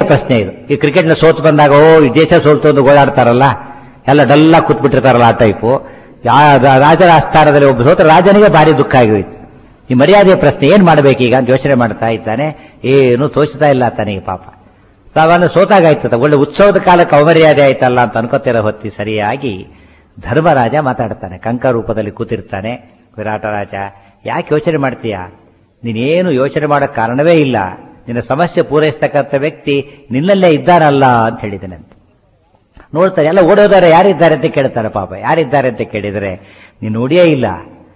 ಪ್ರಶ್ನೆ ಇದು ಈ ಕ್ರಿಕೆಟ್ ನ ಸೋತು ಬಂದಾಗ ಓ ಈ ದೇಶ ಸೋಲ್ತು ಅಂತ ಗೋಳಾಡ್ತಾರಲ್ಲ ಎಲ್ಲ ಡಲ್ಲ ಕೂತ್ಬಿಟ್ಟಿರ್ತಾರಲ್ಲ ಆ ಟೈಪು ರಾಜರ ಆಸ್ಥಾನದಲ್ಲಿ ಒಬ್ಬ ಸೋತ ರಾಜನಿಗೆ ಭಾರಿ ದುಃಖ ಆಗೋಯ್ತು ಈ ಮರ್ಯಾದೆಯ ಪ್ರಶ್ನೆ ಏನ್ ಮಾಡ್ಬೇಕೀಗ ಅಂತ ಯೋಚನೆ ಮಾಡ್ತಾ ಇದ್ದಾನೆ ಏನು ತೋಚ್ತಾ ಇಲ್ಲ ತನಗೆ ಪಾಪ ಸಾವನ್ನ ಸೋತಾಗಾಯ್ತದ ಒಳ್ಳೆ ಉತ್ಸವದ ಕಾಲಕ್ಕೆ ಅವಮರ್ಯಾದೆ ಆಯ್ತಲ್ಲ ಅಂತ ಅನ್ಕೋತಿರೋ ಹೊತ್ತಿ ಸರಿಯಾಗಿ ಧರ್ಮರಾಜ ಮಾತಾಡ್ತಾನೆ ಕಂಕ ರೂಪದಲ್ಲಿ ಕೂತಿರ್ತಾನೆ ವಿರಾಟ ರಾಜ ಯಾಕೆ ಯೋಚನೆ ಮಾಡ್ತೀಯಾ ನೀನೇನು ಯೋಚನೆ ಮಾಡಕ್ ಕಾರಣವೇ ಇಲ್ಲ ನಿನ್ನ ಸಮಸ್ಯೆ ಪೂರೈಸ್ತಕ್ಕಂಥ ವ್ಯಕ್ತಿ ನಿನ್ನಲ್ಲೇ ಇದ್ದಾನಲ್ಲ ಅಂತ ಹೇಳಿದನಂತೆ ನೋಡ್ತಾರೆ ಎಲ್ಲ ಓಡೋದಾರೆ ಯಾರಿದ್ದಾರೆ ಅಂತ ಕೇಳ್ತಾರೆ ಪಾಪ ಯಾರಿದ್ದಾರೆ ಅಂತ ಕೇಳಿದರೆ ನೀನು ನೋಡಿಯೇ ಇಲ್ಲ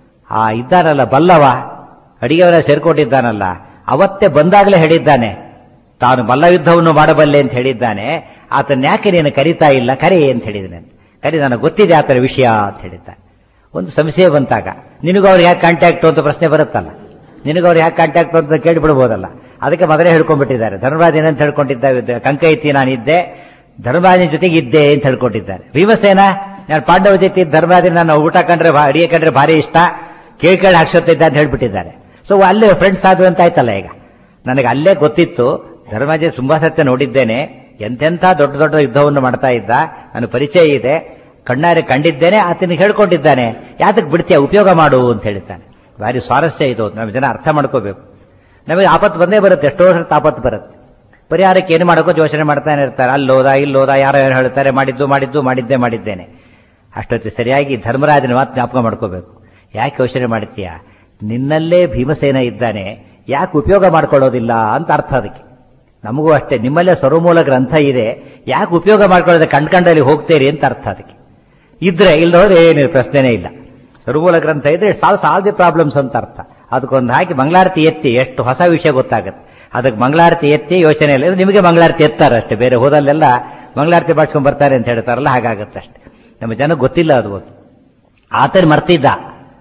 ಆ ಇದ್ದಾನಲ್ಲ ಬಲ್ಲವ ಅಡಿಗೆವರ ಸೇರ್ಕೊಂಡಿದ್ದಾನಲ್ಲ ಅವತ್ತೇ ಬಂದಾಗಲೇ ಹೇಳಿದ್ದಾನೆ ತಾನು ಮಲ್ಲ ಯುದ್ಧವನ್ನು ಮಾಡಬಲ್ಲೆ ಅಂತ ಹೇಳಿದ್ದಾನೆ ಆತನ ಯಾಕೆ ನೀನು ಕರಿತಾ ಇಲ್ಲ ಕರಿ ಅಂತ ಹೇಳಿದ್ದಾನೆ ಕರಿ ನನಗೆ ಗೊತ್ತಿದೆ ಆತನ ವಿಷಯ ಅಂತ ಹೇಳಿದ್ದಾನೆ ಒಂದು ಸಂಶಯ ಬಂತಾಗ ನಿನಗೂ ಅವ್ರು ಯಾಕೆ ಕಾಂಟ್ಯಾಕ್ಟ್ ಅಂತ ಪ್ರಶ್ನೆ ಬರುತ್ತಲ್ಲ ನಿನಗೂ ಅವ್ರು ಯಾಕೆ ಕಾಂಟ್ಯಾಕ್ಟ್ ಅಂತ ಕೇಳಿಬಿಡ್ಬೋದಲ್ಲ ಅದಕ್ಕೆ ಮೊದಲೇ ಹೇಳ್ಕೊಂಡ್ಬಿಟ್ಟಿದ್ದಾರೆ ಧರ್ಮರಾಜ ಏನಂತ ಹೇಳ್ಕೊಂಡಿದ್ದ ಕಂಕ ಐತಿ ನಾನಿದ್ದೆ ಧರ್ಮರಾಜನ ಜೊತೆಗೆ ಇದ್ದೆ ಅಂತ ಹೇಳ್ಕೊಂಡಿದ್ದಾರೆ ಭೀಮಸೇನ ನಾನು ಪಾಂಡವ ಜೊತೆ ಧರ್ಮರಾಜನ ನಾನು ಊಟ ಕಂಡ್ರೆ ಭಾ- ಅಡಿಗೆ ಕಂಡ್ರೆ ಭಾರಿ ಇಷ್ಟ ಕೇಳ್ಕೇಳಿ ಹಾಕ್ಸೋತಿದ್ದ ಅಂತ ಹೇಳ್ಬಿಟ್ಟಿದ್ದಾರೆ ಸೊ ಅಲ್ಲೇ ಫ್ರೆಂಡ್ಸ್ ಆದ್ವು ಅಂತ ಆಯ್ತಲ್ಲ ಈಗ ನನಗೆ ಅಲ್ಲೇ ಗೊತ್ತಿತ್ತು ಧರ್ಮರಾಜ ತುಂಬಾ ಸತ್ಯ ನೋಡಿದ್ದೇನೆ ಎಂತೆಂಥ ದೊಡ್ಡ ದೊಡ್ಡ ಯುದ್ಧವನ್ನು ಮಾಡ್ತಾ ಇದ್ದ ನನ್ನ ಪರಿಚಯ ಇದೆ ಕಣ್ಣಾರೆ ಕಂಡಿದ್ದೇನೆ ಆತನಿಗೆ ಹೇಳ್ಕೊಂಡಿದ್ದಾನೆ ಯಾತಕ್ಕೆ ಬಿಡ್ತೀಯ ಉಪಯೋಗ ಮಾಡು ಅಂತ ಹೇಳ್ತಾನೆ ಭಾರಿ ಸ್ವಾರಸ್ಯ ಇದು ನಮ್ಮ ಜನ ಅರ್ಥ ಮಾಡ್ಕೋಬೇಕು ನಮಗೆ ಆಪತ್ತು ಬಂದೇ ಬರುತ್ತೆ ಎಷ್ಟೋ ವರ್ಷ ಆಪತ್ತು ಬರುತ್ತೆ ಪರಿಹಾರಕ್ಕೆ ಏನು ಮಾಡೋಕೋ ಯೋಚನೆ ಮಾಡ್ತಾನೆ ಇರ್ತಾರೆ ಅಲ್ಲೋದ ಇಲ್ಲೋದ ಯಾರೋ ಏನು ಹೇಳ್ತಾರೆ ಮಾಡಿದ್ದು ಮಾಡಿದ್ದು ಮಾಡಿದ್ದೆ ಮಾಡಿದ್ದೇನೆ ಅಷ್ಟೊತ್ತು ಸರಿಯಾಗಿ ಧರ್ಮರಾಜನ ಮಾತು ಜ್ಞಾಪಕ ಮಾಡ್ಕೋಬೇಕು ಯಾಕೆ ಯೋಚನೆ ಮಾಡ್ತೀಯ ನಿನ್ನಲ್ಲೇ ಭೀಮಸೇನ ಇದ್ದಾನೆ ಯಾಕೆ ಉಪಯೋಗ ಮಾಡ್ಕೊಳ್ಳೋದಿಲ್ಲ ಅಂತ ಅರ್ಥ ಅದಕ್ಕೆ ನಮಗೂ ಅಷ್ಟೇ ನಿಮ್ಮಲ್ಲೇ ಸರ್ವಮೂಲ ಗ್ರಂಥ ಇದೆ ಯಾಕೆ ಉಪಯೋಗ ಮಾಡ್ಕೊಳ್ಳೋದೆ ಕಂಡ್ಕಂಡಲ್ಲಿ ಹೋಗ್ತೀರಿ ಅಂತ ಅರ್ಥ ಅದಕ್ಕೆ ಇದ್ರೆ ಇಲ್ಲದವ್ರು ಏನು ಪ್ರಶ್ನೆನೇ ಇಲ್ಲ ಸರ್ವಮೂಲ ಗ್ರಂಥ ಇದ್ರೆ ಸಾಲ್ ಸಾಲ್ ದಿ ಪ್ರಾಬ್ಲಮ್ಸ್ ಅಂತ ಅರ್ಥ ಅದಕ್ಕೊಂದು ಹಾಕಿ ಮಂಗಳಾರತಿ ಎತ್ತಿ ಎಷ್ಟು ಹೊಸ ವಿಷಯ ಗೊತ್ತಾಗುತ್ತೆ ಅದಕ್ಕೆ ಮಂಗಳಾರತಿ ಎತ್ತಿ ಯೋಚನೆ ಇಲ್ಲ ಇದು ನಿಮಗೆ ಮಂಗಳಾರತಿ ಎತ್ತಾರೆ ಅಷ್ಟೇ ಬೇರೆ ಹೋದಲ್ಲೆಲ್ಲ ಮಂಗಳಾರತಿ ಬಾಡ್ಸ್ಕೊಂಡ್ ಬರ್ತಾರೆ ಅಂತ ಹೇಳ್ತಾರಲ್ಲ ಹಾಗಾಗುತ್ತೆ ಅಷ್ಟೇ ನಮ್ಮ ಜನ ಗೊತ್ತಿಲ್ಲ ಅದು ಒಂದು ಆತನ ಮರ್ತಿದ್ದ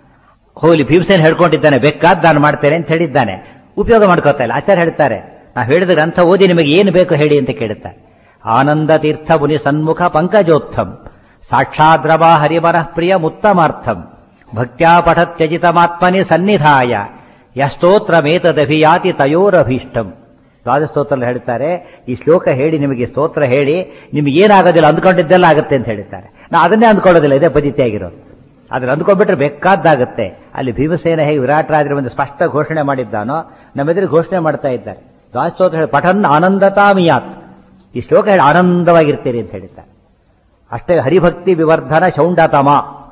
ಹೋಗ್ಲಿ ಭೀಮಸೇನ್ ಹೇಳ್ಕೊಂಡಿದ್ದಾನೆ ಬೇಕಾದ್ ನಾನು ಮಾಡ್ತೇನೆ ಅಂತ ಹೇಳಿದ್ದಾನೆ ಉಪಯೋಗ ಮಾಡ್ಕೋತಾ ಇಲ್ಲ ಆಚಾರ್ಯ ಹೇಳ್ತಾರೆ ನಾ ಹೇಳಿದ ಗ್ರಂಥ ಓದಿ ನಿಮಗೆ ಏನು ಬೇಕು ಹೇಳಿ ಅಂತ ಕೇಳುತ್ತಾರೆ ಆನಂದ ತೀರ್ಥ ಮುನಿ ಸನ್ಮುಖ ಪಂಕಜೋತ್ಥಂ ಸಾಕ್ಷಾದ್ರವ ಹರಿಮನಃ ಪ್ರಿಯ ಮುತ್ತಮಾರ್ಥಂ ಭಕ್ತ್ಯಾ ಪಠತ್ಯಜಿತಮಾತ್ಮನಿ ಸನ್ನಿಧಾಯ ಯಸ್ತೋತ್ರಮೇತದಭಿಯಾತಿ ತಯೋರಭೀಷ್ಟಂ ಸ್ತೋತ್ರ ಹೇಳ್ತಾರೆ ಈ ಶ್ಲೋಕ ಹೇಳಿ ನಿಮಗೆ ಸ್ತೋತ್ರ ಹೇಳಿ ನಿಮ್ಗೆ ಏನಾಗೋದಿಲ್ಲ ಅಂದ್ಕೊಂಡಿದ್ದೆಲ್ಲ ಆಗುತ್ತೆ ಅಂತ ಹೇಳ್ತಾರೆ ನಾ ಅದನ್ನೇ ಅಂದ್ಕೊಳ್ಳೋದಿಲ್ಲ ಇದೇ ಪದ್ಧತಿ ಆಗಿರೋದು ಆದ್ರೆ ಅಂದ್ಕೊಂಡ್ಬಿಟ್ರೆ ಬೇಕಾದ್ದಾಗುತ್ತೆ ಅಲ್ಲಿ ಭೀಮಸೇನ ಹೇಗೆ ವಿರಾಟ್ ರಾಜರ ಒಂದು ಸ್ಪಷ್ಟ ಘೋಷಣೆ ಮಾಡಿದ್ದಾನೋ ನಮ್ಮೆದುರು ಘೋಷಣೆ ಮಾಡ್ತಾ ಇದ್ದಾರೆ ಸ್ತೋತ್ರ ಹೇಳಿ ಪಠನ್ ಆನಂದತಾಮಿಯಾತ್ ಈ ಶ್ಲೋಕ ಹೇಳಿ ಆನಂದವಾಗಿರ್ತೀರಿ ಅಂತ ಹೇಳಿದ್ದಾರೆ ಅಷ್ಟೇ ಹರಿಭಕ್ತಿ ವಿವರ್ಧನ ಶೌಂಡತಮ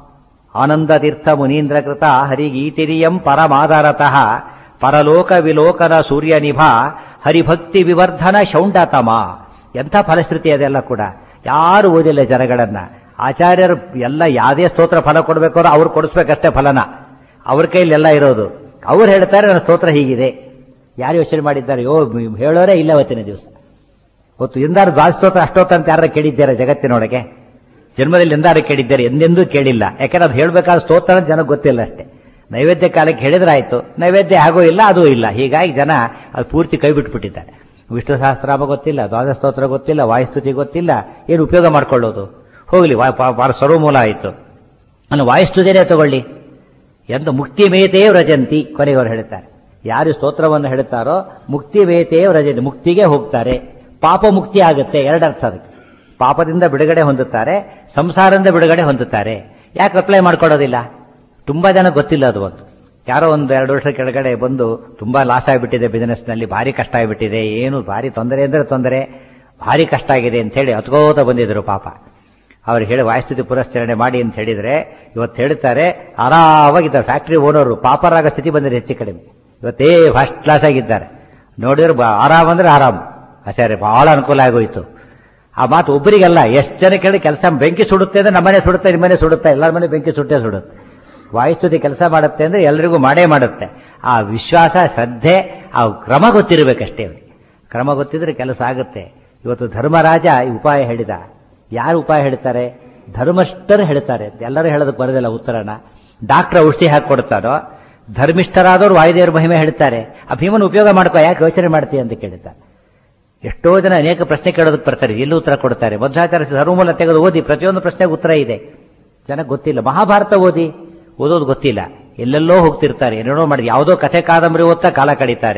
ಆನಂದ ತೀರ್ಥ ಮುನೀಂದ್ರ ಕೃತ ಹರಿಗೀತಿರಿಯಂ ಪರಮಾಧಾರತಃ ಪರಲೋಕ ವಿಲೋಕನ ಸೂರ್ಯನಿಭ ಹರಿಭಕ್ತಿ ವಿವರ್ಧನ ಶೌಂಡತಮ ಎಂಥ ಫಲಶ್ರುತಿ ಅದೆಲ್ಲ ಕೂಡ ಯಾರು ಓದಿಲ್ಲ ಜನಗಳನ್ನ ಆಚಾರ್ಯರು ಎಲ್ಲ ಯಾವ್ದೇ ಸ್ತೋತ್ರ ಫಲ ಕೊಡಬೇಕು ಅಂದ್ರೆ ಅವ್ರು ಕೊಡಿಸ್ಬೇಕಷ್ಟೇ ಫಲನ ಅವ್ರ ಕೈಲೆಲ್ಲ ಇರೋದು ಅವ್ರು ಹೇಳ್ತಾರೆ ನನ್ನ ಸ್ತೋತ್ರ ಹೀಗಿದೆ ಯಾರು ಯೋಚನೆ ಮಾಡಿದ್ದಾರೆ ಯೋ ಹೇಳೋರೇ ಇಲ್ಲ ಅವತ್ತಿನ ದಿವಸ ಹೊತ್ತು ಎಂದಾರು ದ್ವಾಸ್ತೋತ್ರ ಅಷ್ಟೋತ್ರ ಅಂತ ಯಾರು ಕೇಳಿದ್ದಾರೆ ಜಗತ್ತಿನೊಳಗೆ ಜನ್ಮದಲ್ಲಿ ಎಂದಾರು ಕೇಳಿದ್ದಾರೆ ಎಂದೆಂದೂ ಕೇಳಿಲ್ಲ ಯಾಕಂದ್ರೆ ಅದು ಹೇಳ್ಬೇಕಾದ ಸ್ತೋತ್ರ ಅಂತ ಜನಕ್ಕೆ ಗೊತ್ತಿಲ್ಲ ಅಷ್ಟೇ ನೈವೇದ್ಯ ಕಾಲಕ್ಕೆ ಹೇಳಿದ್ರೆ ಆಯ್ತು ನೈವೇದ್ಯ ಆಗೋ ಇಲ್ಲ ಅದೂ ಇಲ್ಲ ಹೀಗಾಗಿ ಜನ ಅದು ಪೂರ್ತಿ ಕೈ ಬಿಟ್ಬಿಟ್ಟಿದ್ದಾರೆ ವಿಷ್ಣು ಸಹಸ್ರಾಮ ಗೊತ್ತಿಲ್ಲ ದ್ವಾದ ಸ್ತೋತ್ರ ಗೊತ್ತಿಲ್ಲ ವಾಯುಸ್ತುತಿ ಗೊತ್ತಿಲ್ಲ ಏನು ಉಪಯೋಗ ಮಾಡ್ಕೊಳ್ಳೋದು ಹೋಗ್ಲಿ ವಾ- ಪಾ- ಪಾರ ಸರ್ವಮೂಲ ಆಯಿತು ನಾನು ವಾಯುಸ್ತುತಿನೇ ತಗೊಳ್ಳಿ ಎಂದು ಮುಕ್ತಿ ಮೇತೇ ವ್ರಜಂತಿ ಕೊನೆಗೆ ಅವರು ಹೇಳ್ತಾರೆ ಯಾರು ಸ್ತೋತ್ರವನ್ನು ಹೇಳ್ತಾರೋ ಮುಕ್ತಿ ಮೇತೇ ವ್ರಜಂತಿ ಮುಕ್ತಿಗೆ ಹೋಗ್ತಾರೆ ಪಾಪ ಮುಕ್ತಿ ಆಗುತ್ತೆ ಎರಡರ್ಥ ಅದಕ್ಕೆ ಪಾಪದಿಂದ ಬಿಡುಗಡೆ ಹೊಂದುತ್ತಾರೆ ಸಂಸಾರದಿಂದ ಬಿಡುಗಡೆ ಹೊಂದುತ್ತಾರೆ ಯಾಕೆ ಅಪ್ಲೈ ಮಾಡ್ಕೊಳ್ಳೋದಿಲ್ಲ ತುಂಬಾ ಜನ ಗೊತ್ತಿಲ್ಲ ಅದು ಒಂದು ಯಾರೋ ಒಂದು ಎರಡು ವರ್ಷ ಕೆಳಗಡೆ ಬಂದು ತುಂಬಾ ಲಾಸ್ ಆಗಿಬಿಟ್ಟಿದೆ ಬಿಸಿನೆಸ್ ನಲ್ಲಿ ಭಾರಿ ಕಷ್ಟ ಆಗಿಬಿಟ್ಟಿದೆ ಏನು ಭಾರಿ ತೊಂದರೆ ಅಂದ್ರೆ ತೊಂದರೆ ಭಾರಿ ಕಷ್ಟ ಆಗಿದೆ ಅಂತ ಹೇಳಿ ಹತ್ಕೋತ ಬಂದಿದ್ರು ಪಾಪ ಅವ್ರು ಹೇಳಿ ವಾಯುಸ್ಥಿತಿ ಪುರಸ್ಕರಣೆ ಮಾಡಿ ಅಂತ ಹೇಳಿದ್ರೆ ಇವತ್ತು ಹೇಳ್ತಾರೆ ಆರಾಮಾಗಿದ್ದಾರೆ ಫ್ಯಾಕ್ಟರಿ ಓನರು ಪಾಪರಾಗ ಸ್ಥಿತಿ ಬಂದಿದೆ ಹೆಚ್ಚು ಕಡಿಮೆ ಇವತ್ತೇ ಫಸ್ಟ್ ಕ್ಲಾಸ್ ಆಗಿದ್ದಾರೆ ನೋಡಿದ್ರೆ ಬ- ಆರಾಮ್ ಅಂದ್ರೆ ಆರಾಮ್ ಆಚಾರ್ಯ ಬಹಳ ಅನುಕೂಲ ಆಗೋಯ್ತು ಆ ಮಾತು ಒಬ್ಬರಿಗಲ್ಲ ಎಷ್ಟು ಜನ ಕೇಳಿ ಕೆಲಸ ಬೆಂಕಿ ಸುಡುತ್ತೆ ಅಂದ್ರೆ ನಮ್ಮನೆ ಸುಡುತ್ತೆ ನಿಮ್ಮನೆ ಸುಡುತ್ತೆ ಎಲ್ಲರ ಮನೆ ಬೆಂಕಿ ಸುಟ್ಟೇ ಸುಡುತ್ತೆ ವಾಯುಸ್ತುತಿ ಕೆಲಸ ಮಾಡುತ್ತೆ ಅಂದ್ರೆ ಎಲ್ರಿಗೂ ಮಾಡೇ ಮಾಡುತ್ತೆ ಆ ವಿಶ್ವಾಸ ಶ್ರದ್ಧೆ ಆ ಕ್ರಮ ಗೊತ್ತಿರಬೇಕಷ್ಟೇ ಅವ್ರಿಗೆ ಕ್ರಮ ಗೊತ್ತಿದ್ರೆ ಕೆಲಸ ಆಗುತ್ತೆ ಇವತ್ತು ಧರ್ಮರಾಜ ಈ ಉಪಾಯ ಹೇಳಿದ ಯಾರು ಉಪಾಯ ಹೇಳ್ತಾರೆ ಧರ್ಮಸ್ಥರು ಹೇಳ್ತಾರೆ ಎಲ್ಲರೂ ಹೇಳೋದಕ್ಕೆ ಬರೋದಿಲ್ಲ ಉತ್ತರನ ಡಾಕ್ಟರ್ ಔಷಧಿ ಹಾಕಿ ಕೊಡ್ತಾರೋ ಧರ್ಮಿಷ್ಠರಾದವರು ವಾಯುದೇವರ ಮಹಿಮೆ ಹೇಳ್ತಾರೆ ಆ ಭೀಮನ ಉಪಯೋಗ ಮಾಡ್ಕೋ ಯಾಕೆ ಯೋಚನೆ ಮಾಡ್ತೀಯ ಅಂತ ಕೇಳ್ತಾರೆ ಎಷ್ಟೋ ಜನ ಅನೇಕ ಪ್ರಶ್ನೆ ಕೇಳೋದಕ್ಕೆ ಬರ್ತಾರೆ ಎಲ್ಲಿ ಉತ್ತರ ಕೊಡ್ತಾರೆ ಮಧ್ವಾಚಾರ್ಯ ಧರ್ಮಮೂಲ ತೆಗೆದು ಓದಿ ಪ್ರತಿಯೊಂದು ಪ್ರಶ್ನೆಗೆ ಉತ್ತರ ಇದೆ ಜನ ಗೊತ್ತಿಲ್ಲ ಮಹಾಭಾರತ ಓದಿ ಓದೋದು ಗೊತ್ತಿಲ್ಲ ಎಲ್ಲೆಲ್ಲೋ ಹೋಗ್ತಿರ್ತಾರೆ ಏನೇನೋ ಮಾಡಿ ಯಾವುದೋ ಕಥೆ ಕಾದಂಬರಿ ಓದ್ತಾ ಕಾಲ ಕಳೀತಾರೆ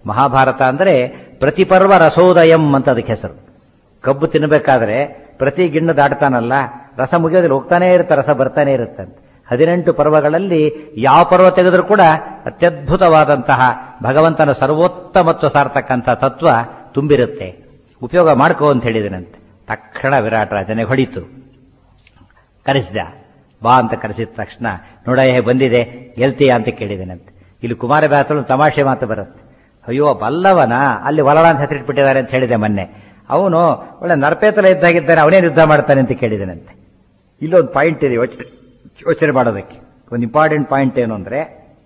ಮಹಾಭಾರತ ಅಂದರೆ ಪ್ರತಿಪರ್ವ ರಸೋದಯಂ ಅಂತ ಅದಕ್ಕೆ ಹೆಸರು ಕಬ್ಬು ತಿನ್ನಬೇಕಾದ್ರೆ ಪ್ರತಿ ಗಿಣ್ಣು ದಾಟ್ತಾನಲ್ಲ ರಸ ಮುಗಿಯೋದ್ರಲ್ಲಿ ಹೋಗ್ತಾನೇ ಇರುತ್ತೆ ರಸ ಬರ್ತಾನೆ ಇರುತ್ತಂತೆ ಹದಿನೆಂಟು ಪರ್ವಗಳಲ್ಲಿ ಯಾವ ಪರ್ವ ತೆಗೆದರೂ ಕೂಡ ಅತ್ಯದ್ಭುತವಾದಂತಹ ಭಗವಂತನ ಸರ್ವೋತ್ತಮತ್ವ ಸಾರ್ತಕ್ಕಂಥ ತತ್ವ ತುಂಬಿರುತ್ತೆ ಉಪಯೋಗ ಮಾಡ್ಕೋ ಅಂತ ಹೇಳಿದನಂತೆ ತಕ್ಷಣ ವಿರಾಟ್ ರಾಜನೇ ಹೊಡಿತು ಕರೆಸಿದ ಬಾ ಅಂತ ಕರೆಸಿದ ತಕ್ಷಣ ನೋಡಯ್ಯ ಬಂದಿದೆ ಗೆಲ್ತೀಯ ಅಂತ ಕೇಳಿದನಂತೆ ಇಲ್ಲಿ ಕುಮಾರ ಬ್ಯಾತಳು ತಮಾಷೆ ಮಾತು ಬರುತ್ತೆ ಅಯ್ಯೋ ಬಲ್ಲವನ ಅಲ್ಲಿ ವಲಳ ಅಂತ ಹೆಸರಿಟ್ಬಿಟ್ಟಿದ್ದಾರೆ ಅಂತ ಹೇಳಿದೆ ಮೊನ್ನೆ ಅವನು ಒಳ್ಳೆ ನರಪೇತಲ ಇದ್ದಾಗಿದ್ದಾನೆ ಅವನೇನು ಯುದ್ಧ ಮಾಡ್ತಾನೆ ಅಂತ ಕೇಳಿದನಂತೆ ಇಲ್ಲೊಂದು ಪಾಯಿಂಟ್ ಇದೆ ಯೋಚನೆ ಯೋಚನೆ ಮಾಡೋದಕ್ಕೆ ಒಂದು ಇಂಪಾರ್ಟೆಂಟ್ ಪಾಯಿಂಟ್ ಏನು ಅಂದ್ರೆ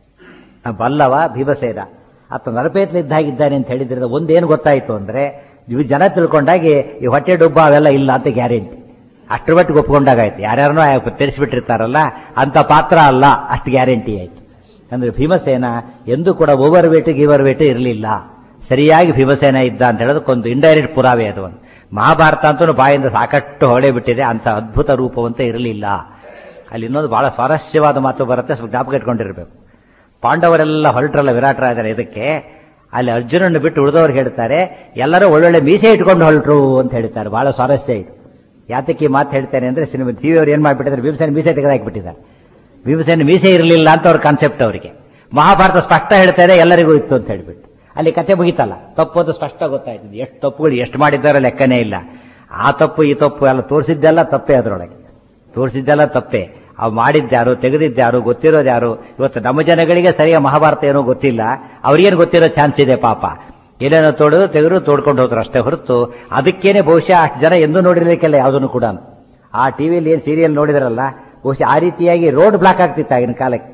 ಆ ಬಲ್ಲವ ಭೀಮಸೇನ ಆತ ನರಪೇತಲ ಇದ್ದಾಗಿದ್ದಾನೆ ಅಂತ ಹೇಳಿದ್ರಿಂದ ಒಂದೇನು ಗೊತ್ತಾಯ್ತು ಅಂದ್ರೆ ಇವು ಜನ ತಿಳ್ಕೊಂಡಾಗಿ ಈ ಹೊಟ್ಟೆ ಡುಬ್ಬ ಅವೆಲ್ಲ ಇಲ್ಲ ಅಂತ ಗ್ಯಾರಂಟಿ ಅಷ್ಟರ ಮಟ್ಟಿಗೆ ಒಪ್ಕೊಂಡಾಗಾಯ್ತು ಯಾರ್ಯಾರನೋ ತಿಳಿಸ್ಬಿಟ್ಟಿರ್ತಾರಲ್ಲ ಅಂತ ಪಾತ್ರ ಅಲ್ಲ ಅಷ್ಟು ಗ್ಯಾರಂಟಿ ಆಯ್ತು ಅಂದ್ರೆ ಭೀಮಸೇನ ಎಂದೂ ಕೂಡ ಓವರ್ ವೇಟ್ ಗಿವರ್ ವೇಟ್ ಇರಲಿಲ್ಲ ಸರಿಯಾಗಿ ಭೀಮಸೇನ ಇದ್ದ ಅಂತ ಹೇಳೋದಕ್ಕೊಂದು ಇಂಡೈರೆಕ್ಟ್ ಪುರಾವೆ ಅದು ಒಂದು ಮಹಾಭಾರತ ಅಂತೂ ಬಾಯಿಂದ ಸಾಕಷ್ಟು ಹೊಳೆ ಬಿಟ್ಟಿದೆ ಅಂತ ಅದ್ಭುತ ರೂಪವಂತ ಇರಲಿಲ್ಲ ಅಲ್ಲಿ ಇನ್ನೊಂದು ಬಹಳ ಸ್ವಾರಸ್ಯವಾದ ಮಾತು ಬರುತ್ತೆ ಸ್ವಲ್ಪ ಜ್ಞಾಪಕ ಇಟ್ಕೊಂಡಿರ್ಬೇಕು ಪಾಂಡವರೆಲ್ಲ ಹೊರಟ್ರಲ್ಲ ವಿರಾಟ್ ರಾಜರ ಇದಕ್ಕೆ ಅಲ್ಲಿ ಅರ್ಜುನನ್ನು ಬಿಟ್ಟು ಉಳಿದವರು ಹೇಳ್ತಾರೆ ಎಲ್ಲರೂ ಒಳ್ಳೊಳ್ಳೆ ಮೀಸೆ ಇಟ್ಕೊಂಡು ಹೊರಟ್ರು ಅಂತ ಹೇಳ್ತಾರೆ ಬಹಳ ಸ್ವಾರಸ್ಯ ಇದು ಯಾತಕ್ಕೆ ಈ ಮಾತು ಹೇಳ್ತೇನೆ ಅಂದ್ರೆ ಸಿನಿಮಾ ಟಿವಿಯವರು ಏನ್ ಮಾಡ್ಬಿಟ್ಟಿದ್ದಾರೆ ಭೀಮಸೇನ ಮೀಸೆ ತೆಗೆದಾಕ್ಬಿಟ್ಟಿದ್ದಾರೆ ಭೀಮಸೇನ ಮೀಸೆ ಇರಲಿಲ್ಲ ಅಂತ ಅವ್ರ ಕಾನ್ಸೆಪ್ಟ್ ಅವರಿಗೆ ಮಹಾಭಾರತ ಸ್ಪಷ್ಟ ಹೇಳ್ತಾರೆ ಎಲ್ಲರಿಗೂ ಇತ್ತು ಅಂತ ಹೇಳ್ಬಿಟ್ಟು ಅಲ್ಲಿ ಕತೆ ಮುಗಿತಲ್ಲ ತಪ್ಪು ಅಂತ ಸ್ಪಷ್ಟ ಗೊತ್ತಾಯ್ತದೆ ಎಷ್ಟು ತಪ್ಪುಗಳು ಎಷ್ಟು ಮಾಡಿದ್ದಾರೋ ಲೆಕ್ಕನೇ ಇಲ್ಲ ಆ ತಪ್ಪು ಈ ತಪ್ಪು ಎಲ್ಲ ತೋರಿಸಿದ್ದೆಲ್ಲ ತಪ್ಪೇ ಅದರೊಳಗೆ ತೋರಿಸಿದ್ದೆಲ್ಲ ತಪ್ಪೇ ಅವು ಮಾಡಿದ್ಯಾರು ತೆಗೆದಿದ್ಯಾರು ಗೊತ್ತಿರೋದು ಯಾರು ಇವತ್ತು ನಮ್ಮ ಜನಗಳಿಗೆ ಸರಿಯಾಗಿ ಮಹಾಭಾರತ ಏನೋ ಗೊತ್ತಿಲ್ಲ ಅವ್ರಿಗೇನು ಗೊತ್ತಿರೋ ಚಾನ್ಸ್ ಇದೆ ಪಾಪ ಏನೇನೋ ತೋಡು ತೆಗೆದು ತೋಡ್ಕೊಂಡು ಹೋದ್ರು ಅಷ್ಟೇ ಹೊರತು ಅದಕ್ಕೇನೆ ಬಹುಶಃ ಅಷ್ಟು ಜನ ಎಂದೂ ನೋಡಿರ್ಲಿಕ್ಕಿಲ್ಲ ಯಾವುದನ್ನು ಕೂಡ ಆ ಟಿವಿಯಲ್ಲಿ ಏನು ಸೀರಿಯಲ್ ನೋಡಿದ್ರಲ್ಲ ಬಹುಶಃ ಆ ರೀತಿಯಾಗಿ ರೋಡ್ ಬ್ಲಾಕ್ ಆಗ್ತಿತ್ತು ಆಗಿನ ಕಾಲಕ್ಕೆ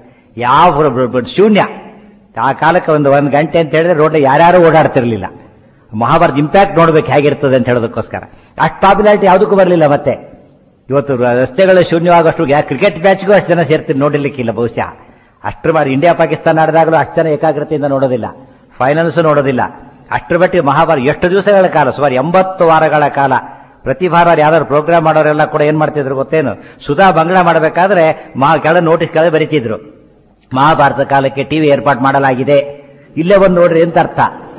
ಯಾವ ಶೂನ್ಯ ಆ ಕಾಲಕ್ಕೆ ಒಂದು ಒಂದು ಗಂಟೆ ಅಂತ ಹೇಳಿದ್ರೆ ರೋಡ್ ಯಾರ್ಯಾರು ಓಡಾಡ್ತಿರ್ಲಿಲ್ಲ ಮಹಾಭಾರತ ಇಂಪ್ಯಾಕ್ಟ್ ನೋಡ್ಬೇಕು ಹೇಗಿರ್ತದೆ ಅಂತ ಹೇಳೋದಕ್ಕೋಸ್ಕರ ಅಷ್ಟು ಪಾಪ್ಯುಲಾರಿಟಿ ಯಾವುದಕ್ಕೂ ಬರಲಿಲ್ಲ ಮತ್ತೆ ಇವತ್ತು ರಸ್ತೆಗಳು ಶೂನ್ಯವಾಗಷ್ಟು ಕ್ರಿಕೆಟ್ ಮ್ಯಾಚ್ಗೂ ಅಷ್ಟು ಜನ ಸೇರ್ತೀನಿ ನೋಡಿರ್ಲಿಕ್ಕಿಲ್ಲ ಬಹುಶಃ ಅಷ್ಟರ ಮಾಡಿ ಇಂಡಿಯಾ ಪಾಕಿಸ್ತಾನ ಆಡಿದಾಗಲೂ ಅಷ್ಟು ಜನ ಏಕಾಗ್ರತೆಯಿಂದ ನೋಡೋದಿಲ್ಲ ಫೈನಲ್ಸ್ ನೋಡೋದಿಲ್ಲ ಅಷ್ಟರ ಮಟ್ಟಿಗೆ ಮಹಾಭಾರತ ಎಷ್ಟು ದಿವಸಗಳ ಕಾಲ ಸುಮಾರು ಎಂಬತ್ತು ವಾರಗಳ ಕಾಲ ಪ್ರತಿ ವಾರ ಯಾವ್ದಾದ್ರು ಪ್ರೋಗ್ರಾಮ್ ಮಾಡೋರೆಲ್ಲ ಕೂಡ ಏನ್ ಮಾಡ್ತಿದ್ರು ಗೊತ್ತೇನು ಸುಧಾ ಬಂಗ್ಲಾ ಮಾಡಬೇಕಾದ್ರೆ ಮಹಾ ಕೆಳ ನೋಟಿಸ್ ಕೆಳಗೆ ಬರೀತಿದ್ರು ಮಹಾಭಾರತ ಕಾಲಕ್ಕೆ ಟಿವಿ ಏರ್ಪಾಟ್ ಮಾಡಲಾಗಿದೆ ಇಲ್ಲೇ ಬಂದು ನೋಡ್ರಿ ಎಂತ ಅರ್ಥ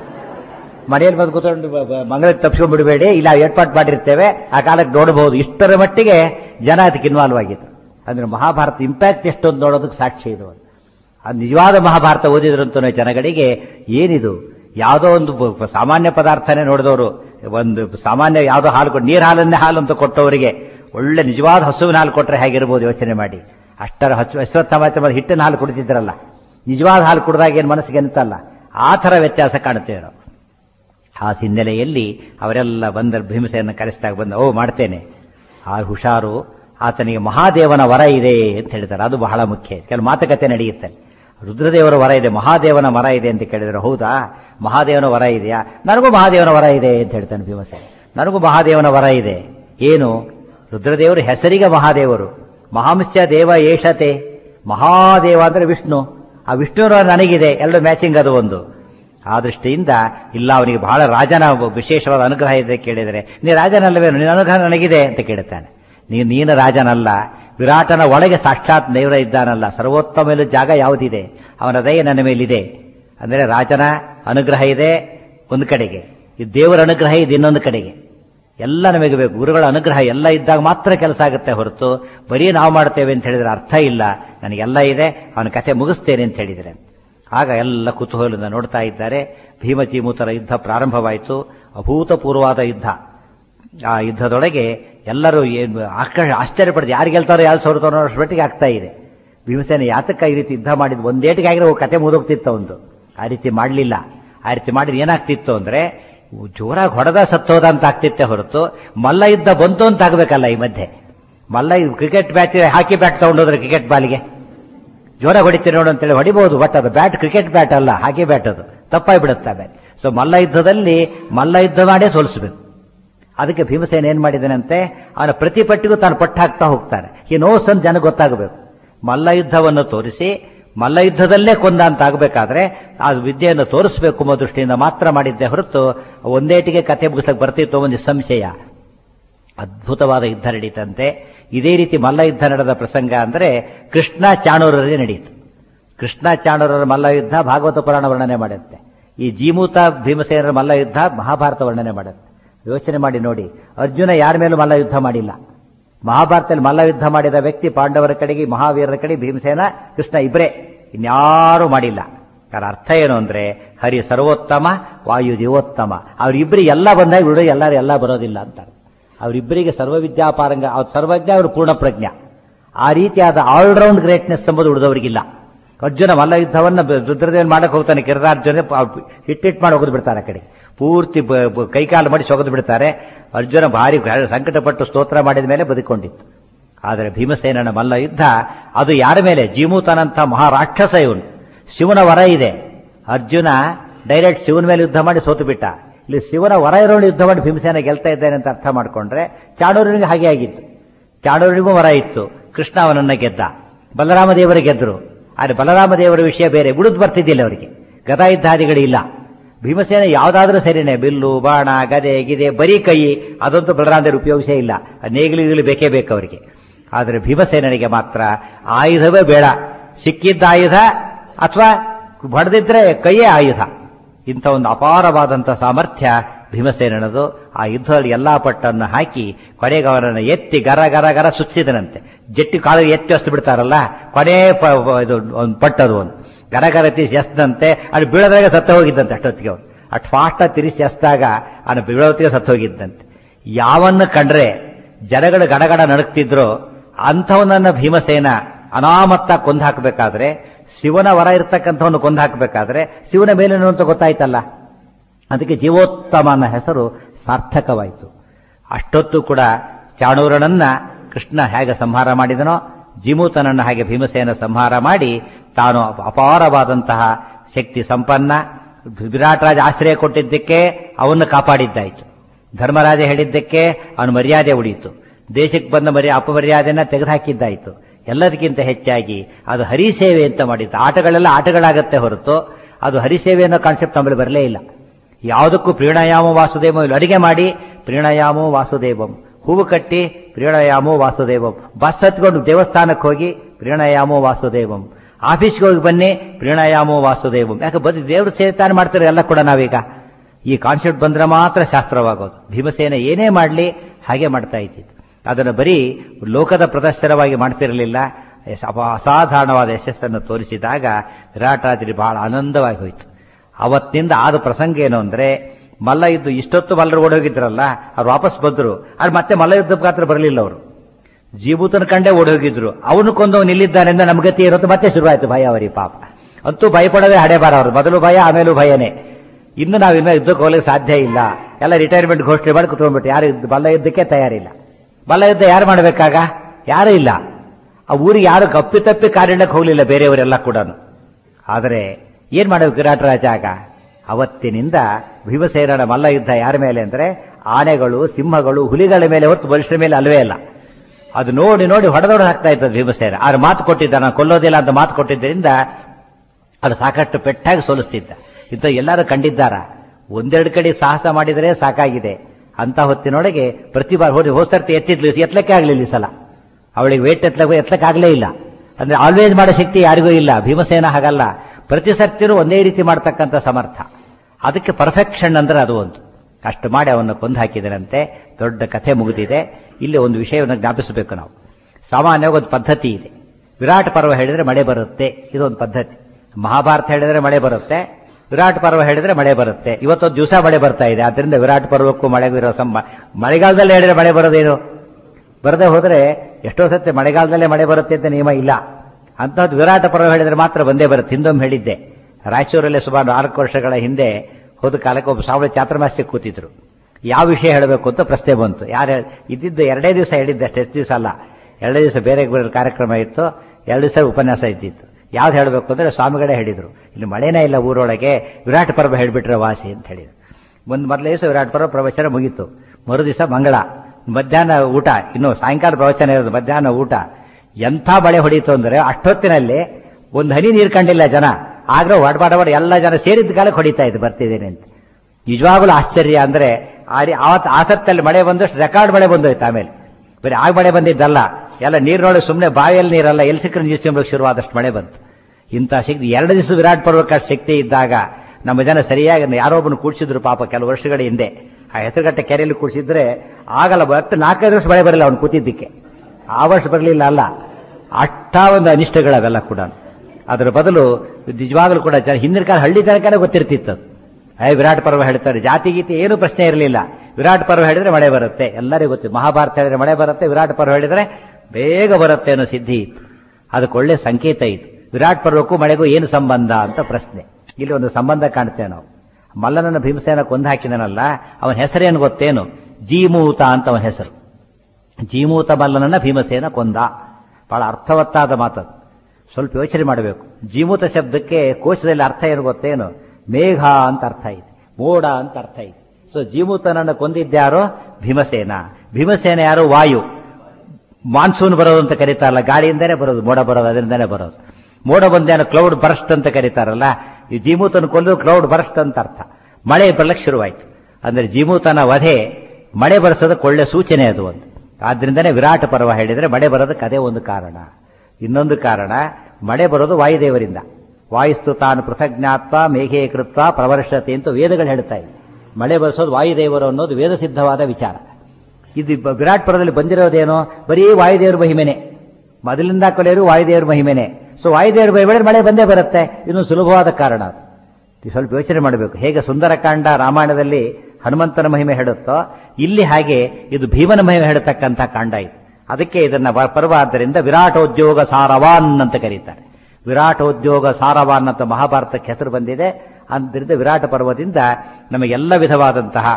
ಮನೆಯಲ್ಲಿ ಬಂದು ಕೂತ್ಕೊಂಡು ಮಂಗಳ ತಪ್ಪಿಸ್ಕೊಂಡ್ ಬಿಡಬೇಡಿ ಇಲ್ಲ ಏರ್ಪಾಟ್ ಮಾಡಿರ್ತೇವೆ ಆ ಕಾಲಕ್ಕೆ ನೋಡಬಹುದು ಇಷ್ಟರ ಮಟ್ಟಿಗೆ ಜನ ಅದಕ್ಕೆ ಇನ್ವಾಲ್ವ್ ಆಗಿದ್ರು ಅಂದ್ರೆ ಮಹಾಭಾರತ ಇಂಪ್ಯಾಕ್ಟ್ ಎಷ್ಟೊಂದು ನೋಡೋದಕ್ಕೆ ಸಾಕ್ಷಿ ಇದು ಅದು ನಿಜವಾದ ಮಹಾಭಾರತ ಓದಿದ್ರಂತೂ ಜನಗಳಿಗೆ ಏನಿದು ಯಾವುದೋ ಒಂದು ಬ- ಸಾಮಾನ್ಯ ಪದಾರ್ಥನೇ ನೋಡಿದವರು ಒಂದು ಸಾಮಾನ್ಯ ಯಾವುದೋ ಹಾಲು ಕೊಟ್ಟು ನೀರ್ ಹಾಲನ್ನೇ ಹಾಲು ಅಂತ ಕೊಟ್ಟವರಿಗೆ ಒಳ್ಳೆ ನಿಜವಾದ ಹಸುವಿನ ಹಾಲು ಕೊಟ್ಟರೆ ಹೇಗಿರ್ಬೋದು ಯೋಚನೆ ಮಾಡಿ ಅಷ್ಟರ ಹಸು ಅಶ್ವತ್ಥಾಮ ಹಿಟ್ಟಿನ ಹಾಲು ಕುಡಿತಿದ್ರಲ್ಲ ನಿಜವಾದ ಹಾಲು ಕುಡಿದಾಗ ಏನು ಮನಸ್ಸಿಗೆ ಅನಿಸ್ತಲ್ಲ ಆ ಥರ ವ್ಯತ್ಯಾಸ ಕಾಣುತ್ತೇವೆ ನಾವು ಆ ಹಿನ್ನೆಲೆಯಲ್ಲಿ ಅವರೆಲ್ಲ ಬಂದ ಭೀಮಸೇನ ಕರೆಸಿದಾಗ ಬಂದ ಓ ಮಾಡ್ತೇನೆ ಆ ಹುಷಾರು ಆತನಿಗೆ ಮಹಾದೇವನ ವರ ಇದೆ ಅಂತ ಹೇಳ್ತಾರೆ ಅದು ಬಹಳ ಮುಖ್ಯ ಕೆಲವು ಮಾತುಕತೆ ನಡೆಯುತ್ತೆ ರುದ್ರದೇವರ ವರ ಇದೆ ಮಹಾದೇವನ ವರ ಇದೆ ಅಂತ ಕೇಳಿದ್ರೆ ಹೌದಾ ಮಹಾದೇವನ ವರ ಇದೆಯಾ ನನಗೂ ಮಹಾದೇವನ ವರ ಇದೆ ಅಂತ ಹೇಳ್ತಾನೆ ಭೀಮಸೇನ ನನಗೂ ಮಹಾದೇವನ ವರ ಇದೆ ಏನು ರುದ್ರದೇವರು ಹೆಸರಿಗೆ ಮಹಾದೇವರು ಮಹಾಂಸ್ಯ ದೇವ ಏಷತೆ ಮಹಾದೇವ ಅಂದ್ರೆ ವಿಷ್ಣು ಆ ವಿಷ್ಣುವಿನ ನನಗಿದೆ ಎರಡು ಮ್ಯಾಚಿಂಗ್ ಅದು ಒಂದು ಆ ದೃಷ್ಟಿಯಿಂದ ಇಲ್ಲ ಅವನಿಗೆ ಬಹಳ ರಾಜನ ವಿಶೇಷವಾದ ಅನುಗ್ರಹ ಇದೆ ಕೇಳಿದರೆ ನೀ ರಾಜನಲ್ಲವೇನು ನಿನ್ನ ಅನುಗ್ರಹ ನನಗಿದೆ ಅಂತ ಕೇಳುತ್ತಾನೆ ನೀನು ನೀನು ರಾಜನಲ್ಲ ವಿರಾಟನ ಒಳಗೆ ಸಾಕ್ಷಾತ್ ದೇವರ ಇದ್ದಾನಲ್ಲ ಸರ್ವೋತ್ತಮ ಮೇಲೂ ಜಾಗ ಯಾವುದಿದೆ ಅವನ ದಯೆ ನನ್ನ ಮೇಲಿದೆ ಅಂದರೆ ರಾಜನ ಅನುಗ್ರಹ ಇದೆ ಒಂದು ಕಡೆಗೆ ಈ ದೇವರ ಅನುಗ್ರಹ ಇದೆ ಇನ್ನೊಂದು ಕಡೆಗೆ ಎಲ್ಲ ನಮಗೆ ಬೇಕು ಗುರುಗಳ ಅನುಗ್ರಹ ಎಲ್ಲ ಇದ್ದಾಗ ಮಾತ್ರ ಕೆಲಸ ಆಗುತ್ತೆ ಹೊರತು ಬರೀ ನಾವು ಮಾಡ್ತೇವೆ ಅಂತ ಹೇಳಿದ್ರೆ ಅರ್ಥ ಇಲ್ಲ ನನಗೆಲ್ಲ ಇದೆ ಅವನ ಕಥೆ ಮುಗಿಸ್ತೇನೆ ಅಂತ ಹೇಳಿದರೆ ಆಗ ಎಲ್ಲ ಕುತೂಹಲದಿಂದ ನೋಡ್ತಾ ಇದ್ದಾರೆ ಭೀಮಚೀಮೂತರ ಯುದ್ಧ ಪ್ರಾರಂಭವಾಯಿತು ಅಭೂತಪೂರ್ವವಾದ ಯುದ್ಧ ಆ ಯುದ್ಧದೊಳಗೆ ಎಲ್ಲರೂ ಏನು ಆಕರ್ಷ ಆಶ್ಚರ್ಯಪಡಿದೆ ಯಾರು ಗೆಲ್ತಾರೋ ಯಾರು ಸೋರ್ತಾರೋ ಅನ್ನೋ ಮಟ್ಟಿಗೆ ಆಗ್ತಾ ಇದೆ ಭೀಮಸೇನ ಯಾತಕ್ಕ ಈ ರೀತಿ ಯುದ್ಧ ಮಾಡಿದ್ದು ಒಂದೇಟಿಗೆ ಆಗಿರೋ ಕತೆ ಮುದೋಗ್ತಿತ್ತು ಒಂದು ಆ ರೀತಿ ಮಾಡಲಿಲ್ಲ ಆ ರೀತಿ ಮಾಡಿದ್ರೆ ಏನಾಗ್ತಿತ್ತು ಅಂದ್ರೆ ಜೋರಾಗಿ ಹೊಡೆದ ಸತ್ತೋದ ಅಂತ ಆಗ್ತಿತ್ತೆ ಹೊರತು ಮಲ್ಲ ಯುದ್ಧ ಬಂತು ಅಂತ ಆಗ್ಬೇಕಲ್ಲ ಈ ಮಧ್ಯೆ ಮಲ್ಲ ಕ್ರಿಕೆಟ್ ಬ್ಯಾಟ್ ಹಾಕಿ ಬ್ಯಾಟ್ ತಗೊಂಡೋದ್ರೆ ಕ್ರಿಕೆಟ್ ಬಾಲಿಗೆ ಜೋರಾಗಿ ಹೊಡಿತೀರಿ ನೋಡು ಅಂತೇಳಿ ಹೊಡಿಬಹುದು ಬಟ್ ಅದು ಬ್ಯಾಟ್ ಕ್ರಿಕೆಟ್ ಬ್ಯಾಟ್ ಅಲ್ಲ ಹಾಕಿ ಬ್ಯಾಟ್ ಅದು ತಪ್ಪಾಗಿ ಬಿಡುತ್ತೆ ಬ್ಯಾಟ್ ಸೊ ಮಲ್ಲ ಯುದ್ಧದಲ್ಲಿ ಮಲ್ಲ ಯುದ್ಧ ಮಾಡೇ ಸೋಲಿಸಬೇಕು ಅದಕ್ಕೆ ಭೀಮಸೇನ ಏನ್ ಮಾಡಿದನಂತೆ ಅವನ ಪ್ರತಿ ಪಟ್ಟಿಗೂ ತಾನು ಪಟ್ಟು ಹಾಕ್ತಾ ಹೋಗ್ತಾನೆ ಈ ನೋಸ್ ಅಂತ ಜನ ಗೊತ್ತಾಗಬೇಕು ಮಲ್ಲ ಯುದ್ಧವನ್ನು ತೋರಿಸಿ ಮಲ್ಲ ಯುದ್ಧದಲ್ಲೇ ಕೊಂದ ಅಂತ ಆಗಬೇಕಾದ್ರೆ ಆ ವಿದ್ಯೆಯನ್ನು ತೋರಿಸಬೇಕು ಅನ್ನೋ ದೃಷ್ಟಿಯಿಂದ ಮಾತ್ರ ಮಾಡಿದ್ದೆ ಹೊರತು ಒಂದೇಟಿಗೆ ಕತೆ ಮುಗಿಸಕ್ಕೆ ಬರ್ತಿತ್ತು ಒಂದು ಸಂಶಯ ಅದ್ಭುತವಾದ ಯುದ್ಧ ನಡೀತಂತೆ ಇದೇ ರೀತಿ ಮಲ್ಲ ಯುದ್ಧ ನಡೆದ ಪ್ರಸಂಗ ಅಂದ್ರೆ ಕೃಷ್ಣ ಚಾಣೂರರಿಗೆ ನಡೆಯಿತು ಕೃಷ್ಣ ಚಾಣೂರರ ಮಲ್ಲ ಯುದ್ಧ ಭಾಗವತ ಪುರಾಣ ವರ್ಣನೆ ಮಾಡುತ್ತೆ ಈ ಜೀಮೂತ ಭೀಮಸೇನರ ಮಲ್ಲ ಯುದ್ಧ ಮಹಾಭಾರತ ವರ್ಣನೆ ಮಾಡುತ್ತೆ ಯೋಚನೆ ಮಾಡಿ ನೋಡಿ ಅರ್ಜುನ ಯಾರ ಮೇಲೂ ಮಲ್ಲ ಯುದ್ಧ ಮಾಡಿಲ್ಲ ಮಹಾಭಾರತದಲ್ಲಿ ಮಲ್ಲ ಯುದ್ಧ ಮಾಡಿದ ವ್ಯಕ್ತಿ ಪಾಂಡವರ ಕಡೆಗೆ ಮಹಾವೀರರ ಕಡೆ ಭೀಮಸೇನ ಕೃಷ್ಣ ಇಬ್ಬರೇ ಇನ್ಯಾರೂ ಮಾಡಿಲ್ಲ ಅದರ ಅರ್ಥ ಏನು ಅಂದ್ರೆ ಹರಿ ಸರ್ವೋತ್ತಮ ವಾಯು ಜೀವೋತ್ತಮ ಅವರಿಬ್ಬರಿಗೆ ಎಲ್ಲ ಬಂದಾಗ ಬಿಡು ಎಲ್ಲರೂ ಎಲ್ಲ ಬರೋದಿಲ್ಲ ಅಂತಾರೆ ಅವರಿಬ್ಬರಿಗೆ ಸರ್ವವಿದ್ಯಾಪಾರಂಗ ಅವ್ರ ಸರ್ವಜ್ಞ ಅವರು ಪೂರ್ಣ ಪ್ರಜ್ಞ ಆ ರೀತಿಯಾದ ಆಲ್ರೌಂಡ್ ಗ್ರೇಟ್ನೆಸ್ ಎಂಬುದು ಉಳಿದವರಿಗಿಲ್ಲ ಅರ್ಜುನ ಮಲ್ಲ ಯುದ್ಧವನ್ನ ರುದ್ರದೇವನ್ ಮಾಡಕ್ ಹೋಗ್ತಾನೆ ಕಿರಾರ್ಜುನ ಹಿಟ್ಟಿಟ್ ಮಾಡಿ ಹೋಗದ್ ಬಿಡ್ತಾರೆ ಆ ಕಡೆ ಪೂರ್ತಿ ಬ- ಬ- ಕೈಕಾಲು ಮಾಡಿ ಸೊಗದು ಬಿಡ್ತಾರೆ ಅರ್ಜುನ ಭಾರಿ ಸಂಕಟಪಟ್ಟು ಸ್ತೋತ್ರ ಮಾಡಿದ ಮೇಲೆ ಬದುಕೊಂಡಿತ್ತು ಆದರೆ ಭೀಮಸೇನನ ಮಲ್ಲ ಯುದ್ಧ ಅದು ಯಾರ ಮೇಲೆ ಜೀಮೂತನಂತ ಮಹಾರಾಕ್ಷಸ ಇವನು ಶಿವನ ವರ ಇದೆ ಅರ್ಜುನ ಡೈರೆಕ್ಟ್ ಶಿವನ ಮೇಲೆ ಯುದ್ಧ ಮಾಡಿ ಸೋತು ಬಿಟ್ಟ ಇಲ್ಲಿ ಶಿವನ ವರ ಇರೋಳು ಯುದ್ಧ ಮಾಡಿ ಭೀಮಸೇನ ಗೆಲ್ತಾ ಇದ್ದಾನೆ ಅಂತ ಅರ್ಥ ಮಾಡ್ಕೊಂಡ್ರೆ ಚಾಣೂರನಿಗೆ ಹಾಗೆ ಆಗಿತ್ತು ಚಾಣೂರನಿಗೂ ವರ ಇತ್ತು ಕೃಷ್ಣ ಅವನನ್ನ ಗೆದ್ದ ಬಲರಾಮ ದೇವರು ಗೆದ್ರು ಆದರೆ ಬಲರಾಮ ದೇವರ ವಿಷಯ ಬೇರೆ ಉಳಿದು ಬರ್ತಿದ್ದಿಲ್ಲ ಅವರಿಗೆ ಗದಾ ಯುದ್ಧಾದಿಗಳಿಲ್ಲ ಭೀಮಸೇನ ಯಾವ್ದಾದ್ರೂ ಸರಿನೇ ಬಿಲ್ಲು ಬಾಣ ಗದೆ ಗಿದೆ ಬರೀ ಕೈ ಅದಂತೂ ಬಲರಾಮದೇವರು ಉಪಯೋಗಿಸೇ ಇಲ್ಲ ನೇಗಿಲು ಬೇಕೇ ಬೇಕು ಅವರಿಗೆ ಆದರೆ ಭೀಮಸೇನನಿಗೆ ಮಾತ್ರ ಆಯುಧವೇ ಬೇಡ ಸಿಕ್ಕಿದ್ದ ಆಯುಧ ಅಥವಾ ಹೊಡೆದಿದ್ರೆ ಕೈಯೇ ಆಯುಧ ಇಂಥ ಒಂದು ಅಪಾರವಾದಂಥ ಸಾಮರ್ಥ್ಯ ಭೀಮಸೇನನದು ಆ ಯುದ್ಧದಲ್ಲಿ ಎಲ್ಲಾ ಪಟ್ಟನ್ನು ಹಾಕಿ ಕೊನೆಗೆ ಅವರನ್ನು ಎತ್ತಿ ಗರ ಗರ ಗರ ಸುತ್ತಿಸಿದನಂತೆ ಜಟ್ಟಿ ಕಾಲು ಎತ್ತಿ ಅಷ್ಟು ಬಿಡ್ತಾರಲ್ಲ ಕೊನೆ ಪ- ಪ- ಇದು ಒಂದು ಪಟ್ಟದು ಒಂದು ಗರ ಗರ ತಿರಿಸಿ ಎಸ್ದಂತೆ ಅದು ಬೀಳದಾಗ ಸತ್ತ ಹೋಗಿದ್ದಂತೆ ಅಷ್ಟೊತ್ತಿಗೆ ಅವನು ಅಷ್ಟು ಫಾಸ್ಟ್ ತಿರಿಸಿ ಎಸ್ದಾಗ ಅವನು ಬೀಳೋತ್ತಿಗೆ ಸತ್ತು ಹೋಗಿದ್ದಂತೆ ಯಾವನ್ನ ಕಂಡ್ರೆ ಜನಗಳು ಗಡಗಡ ನಡುಕ್ತಿದ್ರೋ ಅಂಥವನನ್ನ ಭೀಮಸೇನ ಅನಾಮತ್ತ ಕೊಂದು ಹಾಕಬೇಕಾದ್ರೆ ಶಿವನ ವರ ಇರ್ತಕ್ಕಂಥವನು ಕೊಂದು ಹಾಕಬೇಕಾದ್ರೆ ಶಿವನ ಮೇಲೇನು ಅಂತ ಗೊತ್ತಾಯ್ತಲ್ಲ ಅದಕ್ಕೆ ಜೀವೋತ್ತಮ ಅನ್ನೋ ಹೆಸರು ಸಾರ್ಥಕವಾಯಿತು ಅಷ್ಟೊತ್ತು ಕೂಡ ಚಾಣೂರನನ್ನ ಕೃಷ್ಣ ಹೇಗೆ ಸಂಹಾರ ಮಾಡಿದನೋ ಜಿಮೂತನನ್ನ ಹಾಗೆ ಭೀಮಸೇನ ಸಂಹಾರ ಮಾಡಿ ತಾನು ಅಪಾರವಾದಂತಹ ಶಕ್ತಿ ಸಂಪನ್ನ ವಿರಾಟರಾಜ ಆಶ್ರಯ ಕೊಟ್ಟಿದ್ದಕ್ಕೆ ಅವನ್ನು ಕಾಪಾಡಿದ್ದಾಯಿತು ಧರ್ಮರಾಜ ಹೇಳಿದ್ದಕ್ಕೆ ಅವನು ಮರ್ಯಾದೆ ಉಳಿಯಿತು ದೇಶಕ್ಕೆ ಬಂದ ಮರ್ಯ ಅಪಮರ್ಯಾದೆಯನ್ನ ತೆಗೆದುಹಾಕಿದ್ದಾಯಿತು ಎಲ್ಲದಕ್ಕಿಂತ ಹೆಚ್ಚಾಗಿ ಅದು ಹರಿಸೇವೆ ಅಂತ ಮಾಡಿತ್ತು ಆಟಗಳೆಲ್ಲ ಆಟಗಳಾಗತ್ತೆ ಹೊರತು ಅದು ಹರಿಸೇವೆ ಅನ್ನೋ ಕಾನ್ಸೆಪ್ಟ್ ನಮ್ಮಲ್ಲಿ ಬರಲೇ ಇಲ್ಲ ಯಾವುದಕ್ಕೂ ಪ್ರೀಣಯಾಮೋ ವಾಸುದೇವಂ ಇಲ್ಲಿ ಅಡಿಗೆ ಮಾಡಿ ಪ್ರೀಣಯಾಮೋ ವಾಸುದೇವಂ ಹೂವು ಕಟ್ಟಿ ಪ್ರೀಣಯಾಮೋ ವಾಸುದೇವಂ ಬಸ್ ಹತ್ಕೊಂಡು ದೇವಸ್ಥಾನಕ್ಕೆ ಹೋಗಿ ಪ್ರೀಣಯಾಮೋ ವಾಸುದೇವಂ ಆಫೀಸ್ಗೆ ಹೋಗಿ ಬನ್ನಿ ಪ್ರೀಣಯಾಮೋ ವಾಸುದೇವಂ ಯಾಕೆ ಬದಿ ದೇವರು ಸೇತಾನೆ ಮಾಡ್ತಾರೆ ಎಲ್ಲ ಕೂಡ ನಾವೀಗ ಈ ಕಾನ್ಸೆಪ್ಟ್ ಬಂದ್ರೆ ಮಾತ್ರ ಶಾಸ್ತ್ರವಾಗೋದು ಭೀಮಸೇನ ಏನೇ ಮಾಡಲಿ ಹಾಗೆ ಮಾಡ್ತಾ ಇದ್ದಿದ್ದು ಅದನ್ನು ಬರೀ ಲೋಕದ ಪ್ರದರ್ಶನವಾಗಿ ಮಾಡ್ತಿರಲಿಲ್ಲ ಎಸ್- ಅಪ- ಅಸಾಧಾರಣವಾದ ಯಶಸ್ಸನ್ನು ತೋರಿಸಿದಾಗ ವಿರಾಟಾದ್ರಿ ಬಹಳ ಆನಂದವಾಗಿ ಹೋಯಿತು ಅವತ್ತಿನಿಂದ ಆದ ಪ್ರಸಂಗ ಏನು ಅಂದ್ರೆ ಮಲ್ಲ ಯುದ್ಧ ಇಷ್ಟೊತ್ತು ಮಲ್ಲರು ಓಡೋಗಿದ್ರಲ್ಲ ಅವ್ರು ವಾಪಸ್ ಬಂದ್ರು ಆದ್ರೆ ಮತ್ತೆ ಮಲ್ಲ ಯುದ್ಧಕ್ಕೆ ಮಾತ್ರ ಬರಲಿಲ್ಲ ಅವರು ಜೀಬೂತನ ಕಂಡೇ ಓಡೋಗಿದ್ರು ಅವನು ಕೊಂದವನು ನಿಲ್ಲಿದ್ದಾನೆಂದ ನಮ್ಗತಿ ಇರೋದು ಮತ್ತೆ ಶುರುವಾಯ್ತು ಭಯ ಅವರಿಗೆ ಪಾಪ ಅಂತೂ ಭಯಪಡದೆ ಹಡೆ ಬಾರ ಅವರು ಮೊದಲು ಭಯ ಆಮೇಲೂ ಭಯನೇ ಇನ್ನು ನಾವು ಇನ್ನು ಯುದ್ಧಕ್ಕೆ ಹೋಗ್ಲಿಕ್ಕೆ ಸಾಧ್ಯ ಇಲ್ಲ ಎಲ್ಲ ರಿಟೈರ್ಮೆಂಟ್ ಘೋಷಣೆ ಮಾಡಿ ಕುತ್ಕೊಂಡ್ಬಿಟ್ಟು ಯಾರು ಯುದ್ಧ- ಮಲ್ಲ ಯುದ್ಧಕ್ಕೆ ತಯಾರಿಲ್ಲ ಮಲ್ಲ ಯುದ್ಧ ಯಾರು ಮಾಡಬೇಕಾಗ ಯಾರು ಇಲ್ಲ ಆ ಊರಿಗೆ ಯಾರು ಕಪ್ಪಿ ತಪ್ಪಿ ಕಾರಿಡಕ್ಕೆ ಹೋಗ್ಲಿಲ್ಲ ಬೇರೆಯವರೆಲ್ಲ ಕೂಡ ಆದರೆ ಏನ್ ಮಾಡಬೇಕು ವಿರಾಟ ರಾಜ ಆಗ ಅವತ್ತಿನಿಂದ ಭೀಮಸೇನನ ಮಲ್ಲ ಯುದ್ಧ ಯಾರ ಮೇಲೆ ಅಂದ್ರೆ ಆನೆಗಳು ಸಿಂಹಗಳು ಹುಲಿಗಳ ಮೇಲೆ ಹೊತ್ತು ಮನುಷ್ಯರ ಮೇಲೆ ಅಲ್ವೇ ಇಲ್ಲ ಅದು ನೋಡಿ ನೋಡಿ ಹೊಡೆದೊಡೆ ಹಾಕ್ತಾ ಇದ್ದದ್ದು ಭೀಮಸೇನ ಆದ್ರೆ ಮಾತು ಕೊಟ್ಟಿದ್ದ ನಾನು ಕೊಲ್ಲೋದಿಲ್ಲ ಅಂತ ಮಾತು ಕೊಟ್ಟಿದ್ದರಿಂದ ಅದು ಸಾಕಷ್ಟು ಪೆಟ್ಟಾಗಿ ಸೋಲಿಸ್ತಿದ್ದ ಇಂಥ ಎಲ್ಲರೂ ಕಂಡಿದ್ದಾರ ಒಂದೆರಡು ಕಡೆ ಸಾಹಸ ಮಾಡಿದರೆ ಸಾಕಾಗಿದೆ ಅಂತ ಹೊತ್ತಿನೊಳಗೆ ಪ್ರತಿ ಬಾರಿ ಹೋಗಿ ಹೋಗ್ತರ್ತಿ ಎತ್ತಿದ್ಲು ಎತ್ತಲಕ್ಕೆ ಆಗ್ಲಿಲ್ಲ ಈ ಸಲ ಅವಳಿಗೆ ವೇಟ್ ಎತ್ತಲಕ್ಕೆ ಎತ್ತಲಕ್ಕೆ ಆಗ್ಲೇ ಇಲ್ಲ ಅಂದ್ರೆ ಆಲ್ವೇಸ್ ಮಾಡೋ ಶಕ್ತಿ ಯಾರಿಗೂ ಇಲ್ಲ ಭೀಮಸೇನ ಹಾಗಲ್ಲ ಪ್ರತಿ ಸರ್ತಿನೂ ಒಂದೇ ರೀತಿ ಮಾಡ್ತಕ್ಕಂಥ ಸಮರ್ಥ ಅದಕ್ಕೆ ಪರ್ಫೆಕ್ಷನ್ ಅಂದ್ರೆ ಅದು ಒಂದು ಅಷ್ಟು ಮಾಡಿ ಅವನ್ನು ಕೊಂದು ಹಾಕಿದನಂತೆ ದೊಡ್ಡ ಕಥೆ ಮುಗಿದಿದೆ ಇಲ್ಲಿ ಒಂದು ವಿಷಯವನ್ನು ಜ್ಞಾಪಿಸಬೇಕು ನಾವು ಸಾಮಾನ್ಯವಾಗಿ ಒಂದು ಪದ್ಧತಿ ಇದೆ ವಿರಾಟ್ ಪರ್ವ ಹೇಳಿದ್ರೆ ಮಳೆ ಬರುತ್ತೆ ಇದೊಂದು ಪದ್ಧತಿ ಮಹಾಭಾರತ ಹೇಳಿದ್ರೆ ಮಳೆ ಬರುತ್ತೆ ವಿರಾಟ್ ಪರ್ವ ಹೇಳಿದ್ರೆ ಮಳೆ ಬರುತ್ತೆ ಇವತ್ತೊಂದು ದಿವಸ ಮಳೆ ಬರ್ತಾ ಇದೆ ಆದ್ರಿಂದ ವಿರಾಟ್ ಪರ್ವಕ್ಕೂ ಮಳೆಗೂ ಇರೋ ಸಂಬ ಮಳೆಗಾಲದಲ್ಲಿ ಹೇಳಿದ್ರೆ ಮಳೆ ಬರೋದೇನು ಬರದೆ ಹೋದ್ರೆ ಎಷ್ಟೋ ಸತ್ಯ ಮಳೆಗಾಲದಲ್ಲೇ ಮಳೆ ಬರುತ್ತೆ ಅಂತ ನಿಯಮ ಇಲ್ಲ ಅಂತಹದ್ದು ವಿರಾಟ ಪರ್ವ ಹೇಳಿದ್ರೆ ಮಾತ್ರ ಬಂದೇ ಬರುತ್ತೆ ಹಿಂದೊಮ್ಮೆ ಹೇಳಿದ್ದೆ ರಾಯಚೂರಲ್ಲೇ ಸುಮಾರು ನಾಲ್ಕು ವರ್ಷಗಳ ಹಿಂದೆ ಹೋದ ಕಾಲಕ್ಕೆ ಒಬ್ಬ ಸಾವಿರ ಚಾತುರ್ಮಾಸ್ಯಕ್ಕೆ ಕೂತಿದ್ರು ಯಾವ ವಿಷಯ ಹೇಳಬೇಕು ಅಂತ ಪ್ರಶ್ನೆ ಬಂತು ಯಾರು ಇದ್ದಿದ್ದು ಎರಡೇ ದಿವಸ ಹೇಳಿದ್ದೆ ಅಷ್ಟು ಎಷ್ಟು ದಿವಸ ಅಲ್ಲ ಎರಡೇ ದಿವಸ ಬೇರೆ ಬೇರೆ ಕಾರ್ಯಕ್ರಮ ಇತ್ತು ಎರಡು ದಿವಸ ಉಪನ್ಯಾಸ ಇದ್ದಿತ್ತು ಯಾವ್ದು ಹೇಳಬೇಕು ಅಂದ್ರೆ ಸ್ವಾಮಿಗಳೇ ಹೇಳಿದ್ರು ಇಲ್ಲಿ ಮಳೆನೇ ಇಲ್ಲ ಊರೊಳಗೆ ವಿರಾಟ್ ಪರ್ವ ಹೇಳ್ಬಿಟ್ರೆ ವಾಸಿ ಅಂತ ಹೇಳಿದ್ರು ಒಂದು ಮೊದಲೇ ದಿವಸ ವಿರಾಟ್ ಪರ್ವ ಪ್ರವಚನ ಮುಗೀತು ಮರು ದಿವಸ ಮಂಗಳ ಮಧ್ಯಾಹ್ನ ಊಟ ಇನ್ನು ಸಾಯಂಕಾಲ ಪ್ರವಚನ ಇರೋದು ಮಧ್ಯಾಹ್ನ ಊಟ ಎಂಥ ಮಳೆ ಹೊಡೀತು ಅಂದ್ರೆ ಅಷ್ಟೊತ್ತಿನಲ್ಲಿ ಒಂದು ಹನಿ ನೀರು ಕಂಡಿಲ್ಲ ಜನ ಆಗ್ಲೂ ಒಡಬಾಡಬಾಡ ಎಲ್ಲ ಜನ ಸೇರಿದ್ದ ಕಾಲಕ್ಕೆ ಹೊಡಿತಾ ಇದ್ದು ಬರ್ತಿದ್ದೀನಿ ಅಂತ ನಿಜವಾಗ್ಲೂ ಆಶ್ಚರ್ಯ ಅಂದ್ರೆ ಆ ರೀ- ಆವತ್ತು ಆಸತ್ತಲ್ಲಿ ಮಳೆ ಬಂದಷ್ಟು ರೆಕಾರ್ಡ್ ಮಳೆ ಬಂದೋಯ್ತು ಆಮೇಲೆ ಬರೀ ಆಗ ಮಳೆ ಬಂದಿದ್ದಲ್ಲ ಎಲ್ಲ ನೀರಿನೊಳಗೆ ಸುಮ್ಮನೆ ಬಾವಿಯಲ್ಲಿ ನೀರಲ್ಲ ಎಲ್ಲಿ ಸಿಕ್ಕರೆ ನೀರು ತುಂಬೋಕೆ ಶುರುವಾದಷ್ಟು ಮಳೆ ಬಂತು ಇಂಥ ಶಕ್ತಿ ಎರಡು ದಿವಸ ವಿರಾಟ್ ಪರ್ವಕ್ಕೆ ಅಷ್ಟು ಶಕ್ತಿ ಇದ್ದಾಗ ನಮ್ಮ ಜನ ಸರಿಯಾಗಿ ಯಾರೋ ಒಬ್ಬನು ಕೂಡಿಸಿದ್ರು ಪಾಪ ಕೆಲವು ವರ್ಷಗಳ ಹಿಂದೆ ಆ ಹೆಸರುಗಟ್ಟೆ ಕೆರೆಯಲ್ಲಿ ಕೂಡಿಸಿದ್ರೆ ಆಗಲ್ಲ ಬಟ್ ನಾಲ್ಕೈದು ವರ್ಷ ಮಳೆ ಬರಲಿಲ್ಲ ಅವನು ಕೂತಿದ್ದಕ್ಕೆ ಆ ವರ್ಷ ಬರಲಿಲ್ಲ ಅಲ್ಲ ಅಷ್ಟ ಒಂದು ಅನಿಷ್ಟಗಳವೆಲ್ಲ ಕೂಡ ಅದರ ಬದಲು ನಿಜವಾಗಲೂ ಕೂಡ ಜನ ಹಿಂದಿನ ಕಾಲ ಹಳ್ಳಿ ಜನಕನೇ ಗೊತ್ತಿರ್ತಿತ್ತು ಅದು. ಏ ವಿರಾಟ್ ಪರ್ವ ಹೇಳ್ತಾರೆ ಜಾತಿ ಗೀತಿ ಏನು ಪ್ರಶ್ನೆ ಇರಲಿಲ್ಲ ವಿರಾಟ್ ಪರ್ವ ಹೇಳಿದ್ರೆ ಮಳೆ ಬರುತ್ತೆ ಎಲ್ಲರಿಗೂ ಗೊತ್ತಿತ್ತು ಮಹಾಭಾರತ ಹೇಳಿದ್ರೆ ಮಳೆ ಬರುತ್ತೆ ವಿರಾಟ್ ಪರ್ವ ಹೇಳಿದ್ರೆ ಬೇಗ ಬರುತ್ತೆ ಅನ್ನೋ ಸಿದ್ಧಿ ಇತ್ತು ಅದಕ್ಕೆ ಒಳ್ಳೆ ಸಂಕೇತ ಇತ್ತು ವಿರಾಟ್ ಪರ್ವಕ್ಕೂ ಮಳೆಗೂ ಏನು ಸಂಬಂಧ ಅಂತ ಪ್ರಶ್ನೆ ಇಲ್ಲಿ ಒಂದು ಸಂಬಂಧ ಕಾಣ್ತೇವೆ ನಾವು ಮಲ್ಲನನ್ನ ಭೀಮಸೇನ ಕೊಂದು ಹಾಕಿದನಲ್ಲ ಅವನ ಹೆಸರೇನು ಗೊತ್ತೇನು ಜೀಮೂತ ಅಂತ ಅವನ ಹೆಸರು ಜೀಮೂತ ಮಲ್ಲನನ್ನ ಭೀಮಸೇನ ಕೊಂದ ಬಹಳ ಅರ್ಥವತ್ತಾದ ಮಾತದು ಸ್ವಲ್ಪ ಯೋಚನೆ ಮಾಡಬೇಕು ಜೀಮೂತ ಶಬ್ದಕ್ಕೆ ಕೋಶದಲ್ಲಿ ಅರ್ಥ ಏನು ಗೊತ್ತೇನು ಮೇಘ ಅಂತ ಅರ್ಥ ಇದೆ ಮೋಡ ಅಂತ ಅರ್ಥ ಇದೆ ಸೊ ಜೀಮೂತನನ್ನು ಕೊಂದಿದ್ದ್ಯಾರೋ ಭೀಮಸೇನ ಭೀಮಸೇನ ಯಾರು ವಾಯು ಮಾನ್ಸೂನ್ ಬರೋದು ಅಂತ ಕರೀತಾರಲ್ಲ ಗಾಳಿಯಿಂದನೇ ಬರೋದು ಮೋಡ ಬರೋದು ಅದರಿಂದನೇ ಬರೋದು ಮೋಡ ಬಂದೇನೋ ಕ್ಲೌಡ್ ಬರ್ಸ್ಟ್ ಅಂತ ಕರೀತಾರಲ್ಲ ಈ ಜೀಮೂತನ ಕೊಲ್ಲೋದು ಕ್ಲೌಡ್ ಬರ್ಸ್ಟ್ ಅಂತ ಅರ್ಥ ಮಳೆ ಬರ್ಲಕ್ಕೆ ಶುರುವಾಯ್ತು ಅಂದ್ರೆ ಜೀಮೂತನ ವಧೆ ಮಳೆ ಬರೆಸೋದಕ್ಕೆ ಒಳ್ಳೆ ಸೂಚನೆ ಅದು ಒಂದು ಆದ್ರಿಂದನೇ ವಿರಾಟ ಪರ್ವ ಹೇಳಿದ್ರೆ ಮಳೆ ಬರೋದಕ್ಕೆ ಅದೇ ಒಂದು ಕಾರಣ ಇನ್ನೊಂದು ಕಾರಣ ಮಳೆ ಬರೋದು ವಾಯುದೇವರಿಂದ ವಾಯುಸ್ತು ತಾನು ಪೃಥಜ್ಞಾತ್ವ ಮೇಘೇ ಕೃತ್ವ ಪ್ರವರ್ಷತೆ ಅಂತ ವೇದಗಳು ಹೇಳ್ತಾ ಇವೆ ಮಳೆ ಬರೆಸೋದು ವಾಯುದೇವರು ಅನ್ನೋದು ವೇದ ಸಿದ್ಧವಾದ ವಿಚಾರ ಇದು ಬ- ವಿರಾಟ್ ಪುರದಲ್ಲಿ ಬಂದಿರೋದೇನೋ ಬರೀ ವಾಯುದೇವ್ರ ಮಹಿಮೆನೆ ಮೊದಲಿಂದ ಕೊನೆಯರು ವಾಯುದೇವ್ರ ಮಹಿಮೆನೆ ಸೊ ವಾಯುದೇವ್ರ ಮಹಿಮೆ ಮಳೆ ಬಂದೇ ಬರುತ್ತೆ ಇನ್ನು ಸುಲಭವಾದ ಕಾರಣ ಅದು ಇದು ಸ್ವಲ್ಪ ಯೋಚನೆ ಮಾಡಬೇಕು ಹೇಗೆ ಸುಂದರಕಾಂಡ ರಾಮಾಯಣದಲ್ಲಿ ಹನುಮಂತನ ಮಹಿಮೆ ಹೇಳುತ್ತೋ ಇಲ್ಲಿ ಹಾಗೆ ಇದು ಭೀಮನ ಮಹಿಮೆ ಹೇಳತಕ್ಕಂಥ ಕಾಂಡ ಇದು ಅದಕ್ಕೆ ಇದನ್ನ ವ- ಪರ್ವ ಆದ್ದರಿಂದ ವಿರಾಟೋದ್ಯೋಗ ಸಾರವಾನ್ ಅಂತ ಕರೀತಾರೆ ವಿರಾಟೋದ್ಯೋಗ ಸಾರವಾನ್ ಅಂತ ಮಹಾಭಾರತಕ್ಕೆ ಹೆಸರು ಬಂದಿದೆ ಆದ್ದರಿಂದ ವಿರಾಟ ಪರ್ವದಿಂದ ನಮಗೆಲ್ಲ ವಿಧವಾದಂತಹ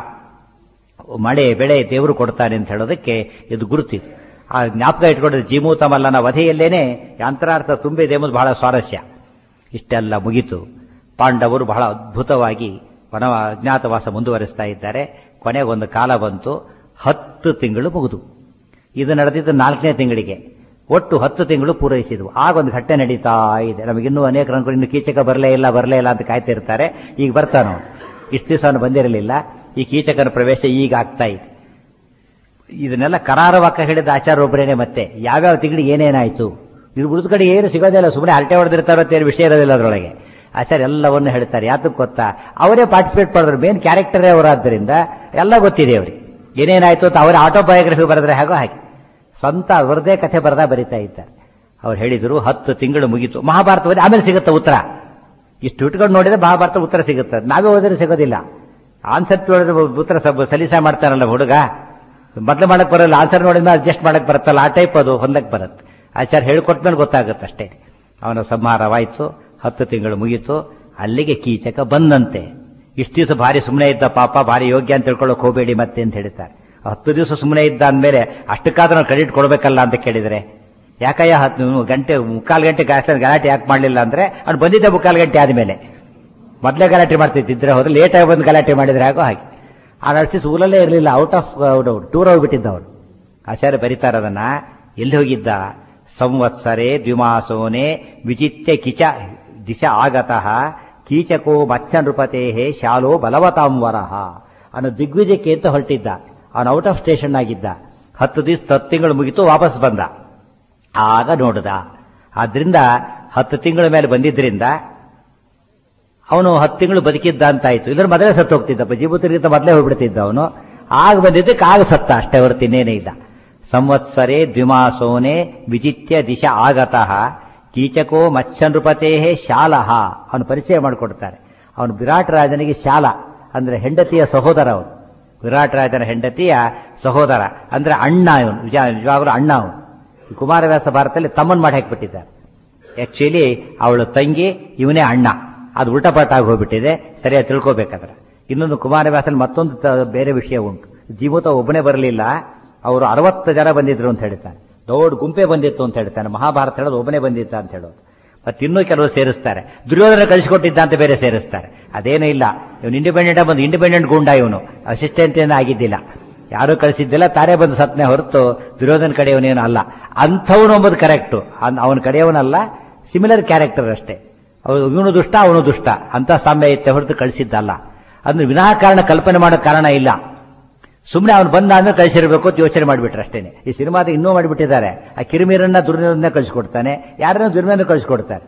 ಮಳೆ ಬೆಳೆ ದೇವರು ಕೊಡ್ತಾನೆ ಅಂತ ಹೇಳೋದಕ್ಕೆ ಇದು ಗುರುತಿದೆ ಆ ಜ್ಞಾಪಕ ಇಟ್ಕೊಂಡ್ರೆ ಜೀಮೂತ ಮಲ್ಲನ ವಧೆಯಲ್ಲೇನೆ ಯಂತ್ರಾರ್ಥ ತುಂಬಿದೆ ಎಂಬುದು ಬಹಳ ಸ್ವಾರಸ್ಯ ಇಷ್ಟೆಲ್ಲ ಮುಗಿತು ಪಾಂಡವರು ಬಹಳ ಅದ್ಭುತವಾಗಿ ವನ ಅಜ್ಞಾತವಾಸ ಮುಂದುವರಿಸ್ತಾ ಇದ್ದಾರೆ ಕೊನೆಗೊಂದು ಕಾಲ ಬಂತು ಹತ್ತು ತಿಂಗಳು ಮುಗಿದು ಇದು ನಡೆದಿದ್ದು ನಾಲ್ಕನೇ ತಿಂಗಳಿಗೆ ಒಟ್ಟು ಹತ್ತು ತಿಂಗಳು ಪೂರೈಸಿದ್ವು ಆಗ ಒಂದು ಘಟ್ಟೆ ನಡೀತಾ ಇದೆ ನಮಗಿನ್ನೂ ಅನೇಕರು ಅನ್ಕೊಂಡು ಇನ್ನು ಕೀಚಕ ಬರಲೇ ಇಲ್ಲ ಬರಲೇ ಇಲ್ಲ ಅಂತ ಕಾಯ್ತಿರ್ತಾರೆ ಈಗ ಬರ್ತಾನೋ ಇಷ್ಟು ದಿವಸ ಅವನು ಬಂದಿರಲಿಲ್ಲ ಈ ಕೀಚಕನ ಪ್ರವೇಶ ಈಗ ಆಗ್ತಾ ಇದೆ ಇದನ್ನೆಲ್ಲ ಕರಾರವಾಕ ಹೇಳಿದ ಆಚಾರ ಒಬ್ಬರೇನೆ ಮತ್ತೆ ಯಾವ್ಯಾವ ತಿಂಗಳಿಗೆ ಏನೇನಾಯ್ತು ಇದು ಉಳಿದ ಕಡೆ ಏನು ಸಿಗೋದಿಲ್ಲ ಸುಮ್ಮನೆ ಹರಟೆ ಹೊಡೆದಿರ್ತಾರೋ ಅಂತ ಏನು ವಿಷಯ ಇರೋದಿಲ್ಲ ಅದರೊಳಗೆ ಆಚಾರ್ಯ ಎಲ್ಲವನ್ನೂ ಹೇಳ್ತಾರೆ ಯಾತಕ್ಕೆ ಗೊತ್ತಾ ಅವರೇ ಪಾರ್ಟಿಸಿಪೇಟ್ ಮಾಡಿದ್ರು ಮೇನ್ ಕ್ಯಾರೆಕ್ಟರೇ ಅವರಾದ್ದರಿಂದ ಎಲ್ಲ ಗೊತ್ತಿದೆ ಅವ್ರಿಗೆ ಏನೇನಾಯ್ತು ಅಂತ ಅವರ ಆಟೋಬಯೋಗ್ರಫಿ ಬರೆದ್ರೆ ಹಾಗೋ ಹಾಗೆ ಸ್ವಂತ ಅವರದೇ ಕಥೆ ಬರೆದ ಬರಿತಾ ಇದ್ದಾರೆ ಅವ್ರು ಹೇಳಿದ್ರು ಹತ್ತು ತಿಂಗಳು ಮುಗೀತು ಮಹಾಭಾರತದಲ್ಲಿ ಆಮೇಲೆ ಸಿಗುತ್ತೆ ಉತ್ತರ ಇಷ್ಟು ಇಟ್ಕೊಂಡು ನೋಡಿದ್ರೆ ಮಹಾಭಾರತ ಉತ್ತರ ಸಿಗುತ್ತೆ ನಾವೇ ಓದಿದ್ರೆ ಸಿಗೋದಿಲ್ಲ ಆನ್ಸರ್ ನೋಡಿದ್ರೆ ಉತ್ತರ ಸ್ವಲ್ಪ ಸಲೀಸ ಮಾಡ್ತಾರಲ್ಲ ಹುಡುಗ ಮೊದಲು ಮಾಡಕ್ ಬರಲ್ಲ ಆನ್ಸರ್ ನೋಡಿದ್ಮೇಲೆ ಅಡ್ಜಸ್ಟ್ ಮಾಡಕ್ ಬರುತ್ತಲ್ಲ ಆ ಟೈಪ್ ಅದು ಹೊಂದಕ್ ಬರುತ್ತೆ ಆಚಾರ್ಯ ಹೇಳ್ಕೊಟ್ಮೇಲೆ ಗೊತ್ತಾಗುತ್ತೆ ಅಷ್ಟೇ ಅವನ ಸಂಹಾರವಾಯ್ತು ಹತ್ತು ತಿಂಗಳು ಮುಗೀತು ಅಲ್ಲಿಗೆ ಕೀಚಕ ಬಂದಂತೆ ಇಷ್ಟು ದಿವಸ ಭಾರಿ ಸುಮ್ಮನೆ ಇದ್ದ ಪಾಪ ಭಾರಿ ಯೋಗ್ಯ ಅಂತ ತಿಳ್ಕೊಳ್ಳೋಕೆ ಹೋಗಬೇಡಿ ಮತ್ತೆ ಅಂತ ಹೇಳ್ತಾರೆ ಹತ್ತು ದಿವಸ ಸುಮ್ಮನೆ ಇದ್ದ ಅಂದ್ಮೇಲೆ ಅಷ್ಟಕ್ಕಾದ್ರೂ ನಾವು ಕ್ರೆಡಿಟ್ ಕೊಡಬೇಕಲ್ಲ ಅಂತ ಕೇಳಿದ್ರೆ ಯಾಕಯ್ಯ ಹತ್ತು ನೀವು ಗಂಟೆ ಮುಕ್ಕಾಲು ಗಂಟೆ ಗಾಸ್ಲ ಗಲಾಟೆ ಯಾಕೆ ಮಾಡಲಿಲ್ಲ ಅಂದ್ರೆ ಅವ್ನು ಬಂದಿದ್ದೆ ಮುಕ್ಕಾಲು ಗಂಟೆ ಆದ್ಮೇಲೆ ಮೊದಲೇ ಗಲಾಟೆ ಮಾಡ್ತಿದ್ದಿದ್ರೆ ಹೋದ್ರೆ ಲೇಟಾಗಿ ಬಂದು ಗಲಾಟೆ ಮಾಡಿದ್ರೆ ಆಗೋ ಹಾಗೆ ಆ ನಡ್ಸಿ ಊರಲ್ಲೇ ಇರಲಿಲ್ಲ ಔಟ್ ಆಫ್ ಟೂರ್ ಹೋಗ್ಬಿಟ್ಟಿದ್ದ ಅವನು ಆಚಾರ್ಯ ಬರೀತಾರ ಅದನ್ನ ಎಲ್ಲಿ ಹೋಗಿದ್ದ ಸಂವತ್ಸರೆ ದ್ವಿಮಾಸೋನೆ ವಿಚಿತ್ಯ ಕಿಚ ದಿಶ ಆಗತಃ ಕೀಚಕೋ ಮತ್ಸ್ಯ ನೃಪತೆ ಶಾಲೋ ಬಲವತಾಂವರಹ ಅವನು ದಿಗ್ವಿಜಯಕ್ಕೆ ಅಂತ ಹೊರಟಿದ್ದ ಅವನು ಔಟ್ ಆಫ್ ಸ್ಟೇಷನ್ ಆಗಿದ್ದ ಹತ್ತು ದಿವಸ ಹತ್ತು ತಿಂಗಳು ಮುಗಿತು ವಾಪಸ್ ಬಂದ ಆಗ ನೋಡಿದ ಆದ್ರಿಂದ ಹತ್ತು ತಿಂಗಳ ಮೇಲೆ ಬಂದಿದ್ರಿಂದ ಅವನು ಹತ್ತು ತಿಂಗಳು ಬದುಕಿದ್ದ ಅಂತಾಯ್ತು ಇದ್ರ ಮೊದಲೇ ಸತ್ತು ಹೋಗ್ತಿದ್ದಪ್ಪ ಜೀವತರಿಗಿಂತ ಮೊದಲೇ ಹೋಗ್ಬಿಡ್ತಿದ್ದ ಅವನು ಆಗ ಬಂದಿದ್ದಕ್ಕೆ ಆಗ ಸತ್ತ ಅಷ್ಟೇ ಹೊರತು ಇನ್ನೇನೇ ಇದ್ದ ಸಂವತ್ಸರೆ ದ್ವಿಮಾಸೋನೆ ವಿಚಿತ್ಯ ದಿಶ ಆಗತಃ ಕೀಚಕೋ ಮತ್ಸ್ಯನೃಪತೇ ಶಾಲಹ ಅವನು ಪರಿಚಯ ಮಾಡಿಕೊಡ್ತಾರೆ ಅವನು ವಿರಾಟ್ ರಾಜನಿಗೆ ಶಾಲ ಅಂದ್ರೆ ಹೆಂಡತಿಯ ಸಹೋದರ ಅವನು ವಿರಾಟ್ ರಾಜನ ಹೆಂಡತಿಯ ಸಹೋದರ ಅಂದ್ರೆ ಅಣ್ಣ ಇವನು ನಿಜ ನಿಜವಾಗ್ಲೂ ಅಣ್ಣ ಅವನು ಈ ಕುಮಾರವ್ಯಾಸ ಭಾರತದಲ್ಲಿ ತಮ್ಮನ್ ಮಾಡಿ ಹಾಕಿಬಿಟ್ಟಿದ್ದಾರೆ ಆಕ್ಚುಲಿ ಅವಳು ತಂಗಿ ಇವನೇ ಅಣ್ಣ ಅದು ಉಲ್ಟಪಟ್ಟಾಗಿ ಹೋಗ್ಬಿಟ್ಟಿದೆ ಸರಿಯಾಗಿ ತಿಳ್ಕೋಬೇಕಾದ್ರೆ ಇನ್ನೊಂದು ಕುಮಾರವ್ಯಾಸಲ್ಲಿ ಮತ್ತೊಂದು ತ- ಬೇರೆ ವಿಷಯ ಉಂಟು ಜೀವತ ಒಬ್ಬನೇ ಬರಲಿಲ್ಲ ಅವರು ಅರವತ್ತು ಜನ ಬಂದಿದ್ರು ಅಂತ ಹೇಳ್ತಾರೆ ದೊಡ್ಡ ಗುಂಪೆ ಬಂದಿತ್ತು ಅಂತ ಹೇಳ್ತಾನೆ ಮಹಾಭಾರತ ಹೇಳೋದು ಒಬ್ಬನೇ ಬಂದಿದ್ದ ಅಂತ ಹೇಳೋದು ಮತ್ತೆ ಇನ್ನೂ ಕೆಲವರು ಸೇರಿಸ್ತಾರೆ ದುರ್ಯೋಧನ ಕಳಿಸಿಕೊಟ್ಟಿದ್ದ ಅಂತ ಬೇರೆ ಸೇರಿಸ್ತಾರೆ ಅದೇನೂ ಇಲ್ಲ ಇವನು ಇಂಡಿಪೆಂಡೆಂಟ್ ಬಂದು ಇಂಡಿಪೆಂಡೆಂಟ್ ಗುಂಡ ಇವನು ಅಸಿಸ್ಟೆಂಟ್ ಏನು ಆಗಿದ್ದಿಲ್ಲ ಯಾರು ಕಳಿಸಿದ್ದಿಲ್ಲ ತಾನೇ ಬಂದು ಸತ್ನೆ ಹೊರತು ದುರ್ಯೋಧನ ಕಡೆಯವನೇನು ಅಲ್ಲ ಅಂಥವನು ಎಂಬುದು ಕರೆಕ್ಟ್ ಅವನ ಕಡೆಯವನಲ್ಲ ಸಿಮಿಲರ್ ಕ್ಯಾರೆಕ್ಟರ್ ಅಷ್ಟೇ ಅವ್ರು ಇವನು ದುಷ್ಟ ಅವನು ದುಷ್ಟ ಅಂತ ಸಾಮ್ಯ ಇತ್ತೆ ಹೊರತು ಕಳಿಸಿದ್ದಲ್ಲ ಅಂದ್ರೆ ವಿನಾಕಾರಣ ಕಲ್ಪನೆ ಮಾಡೋ ಕಾರಣ ಇಲ್ಲ ಸುಮ್ಮನೆ ಅವನು ಬಂದ ಆದ್ಮೇಲೆ ಕಳಿಸಿರ್ಬೇಕು ಅಂತ ಯೋಚನೆ ಮಾಡಿಬಿಟ್ರೆ ಅಷ್ಟೇನೆ ಈ ಸಿನಿಮಾದ ಇನ್ನೂ ಮಾಡಿಬಿಟ್ಟಿದ್ದಾರೆ ಆ ಕಿರಿಮೀರನ್ನ ದುರ್ಯೋಧನ ಕಳಿಸ್ಕೊಡ್ತಾನೆ ಯಾರನ್ನ ದುರ್ಮೇನ ಕಳಿಸ್ಕೊಡ್ತಾರೆ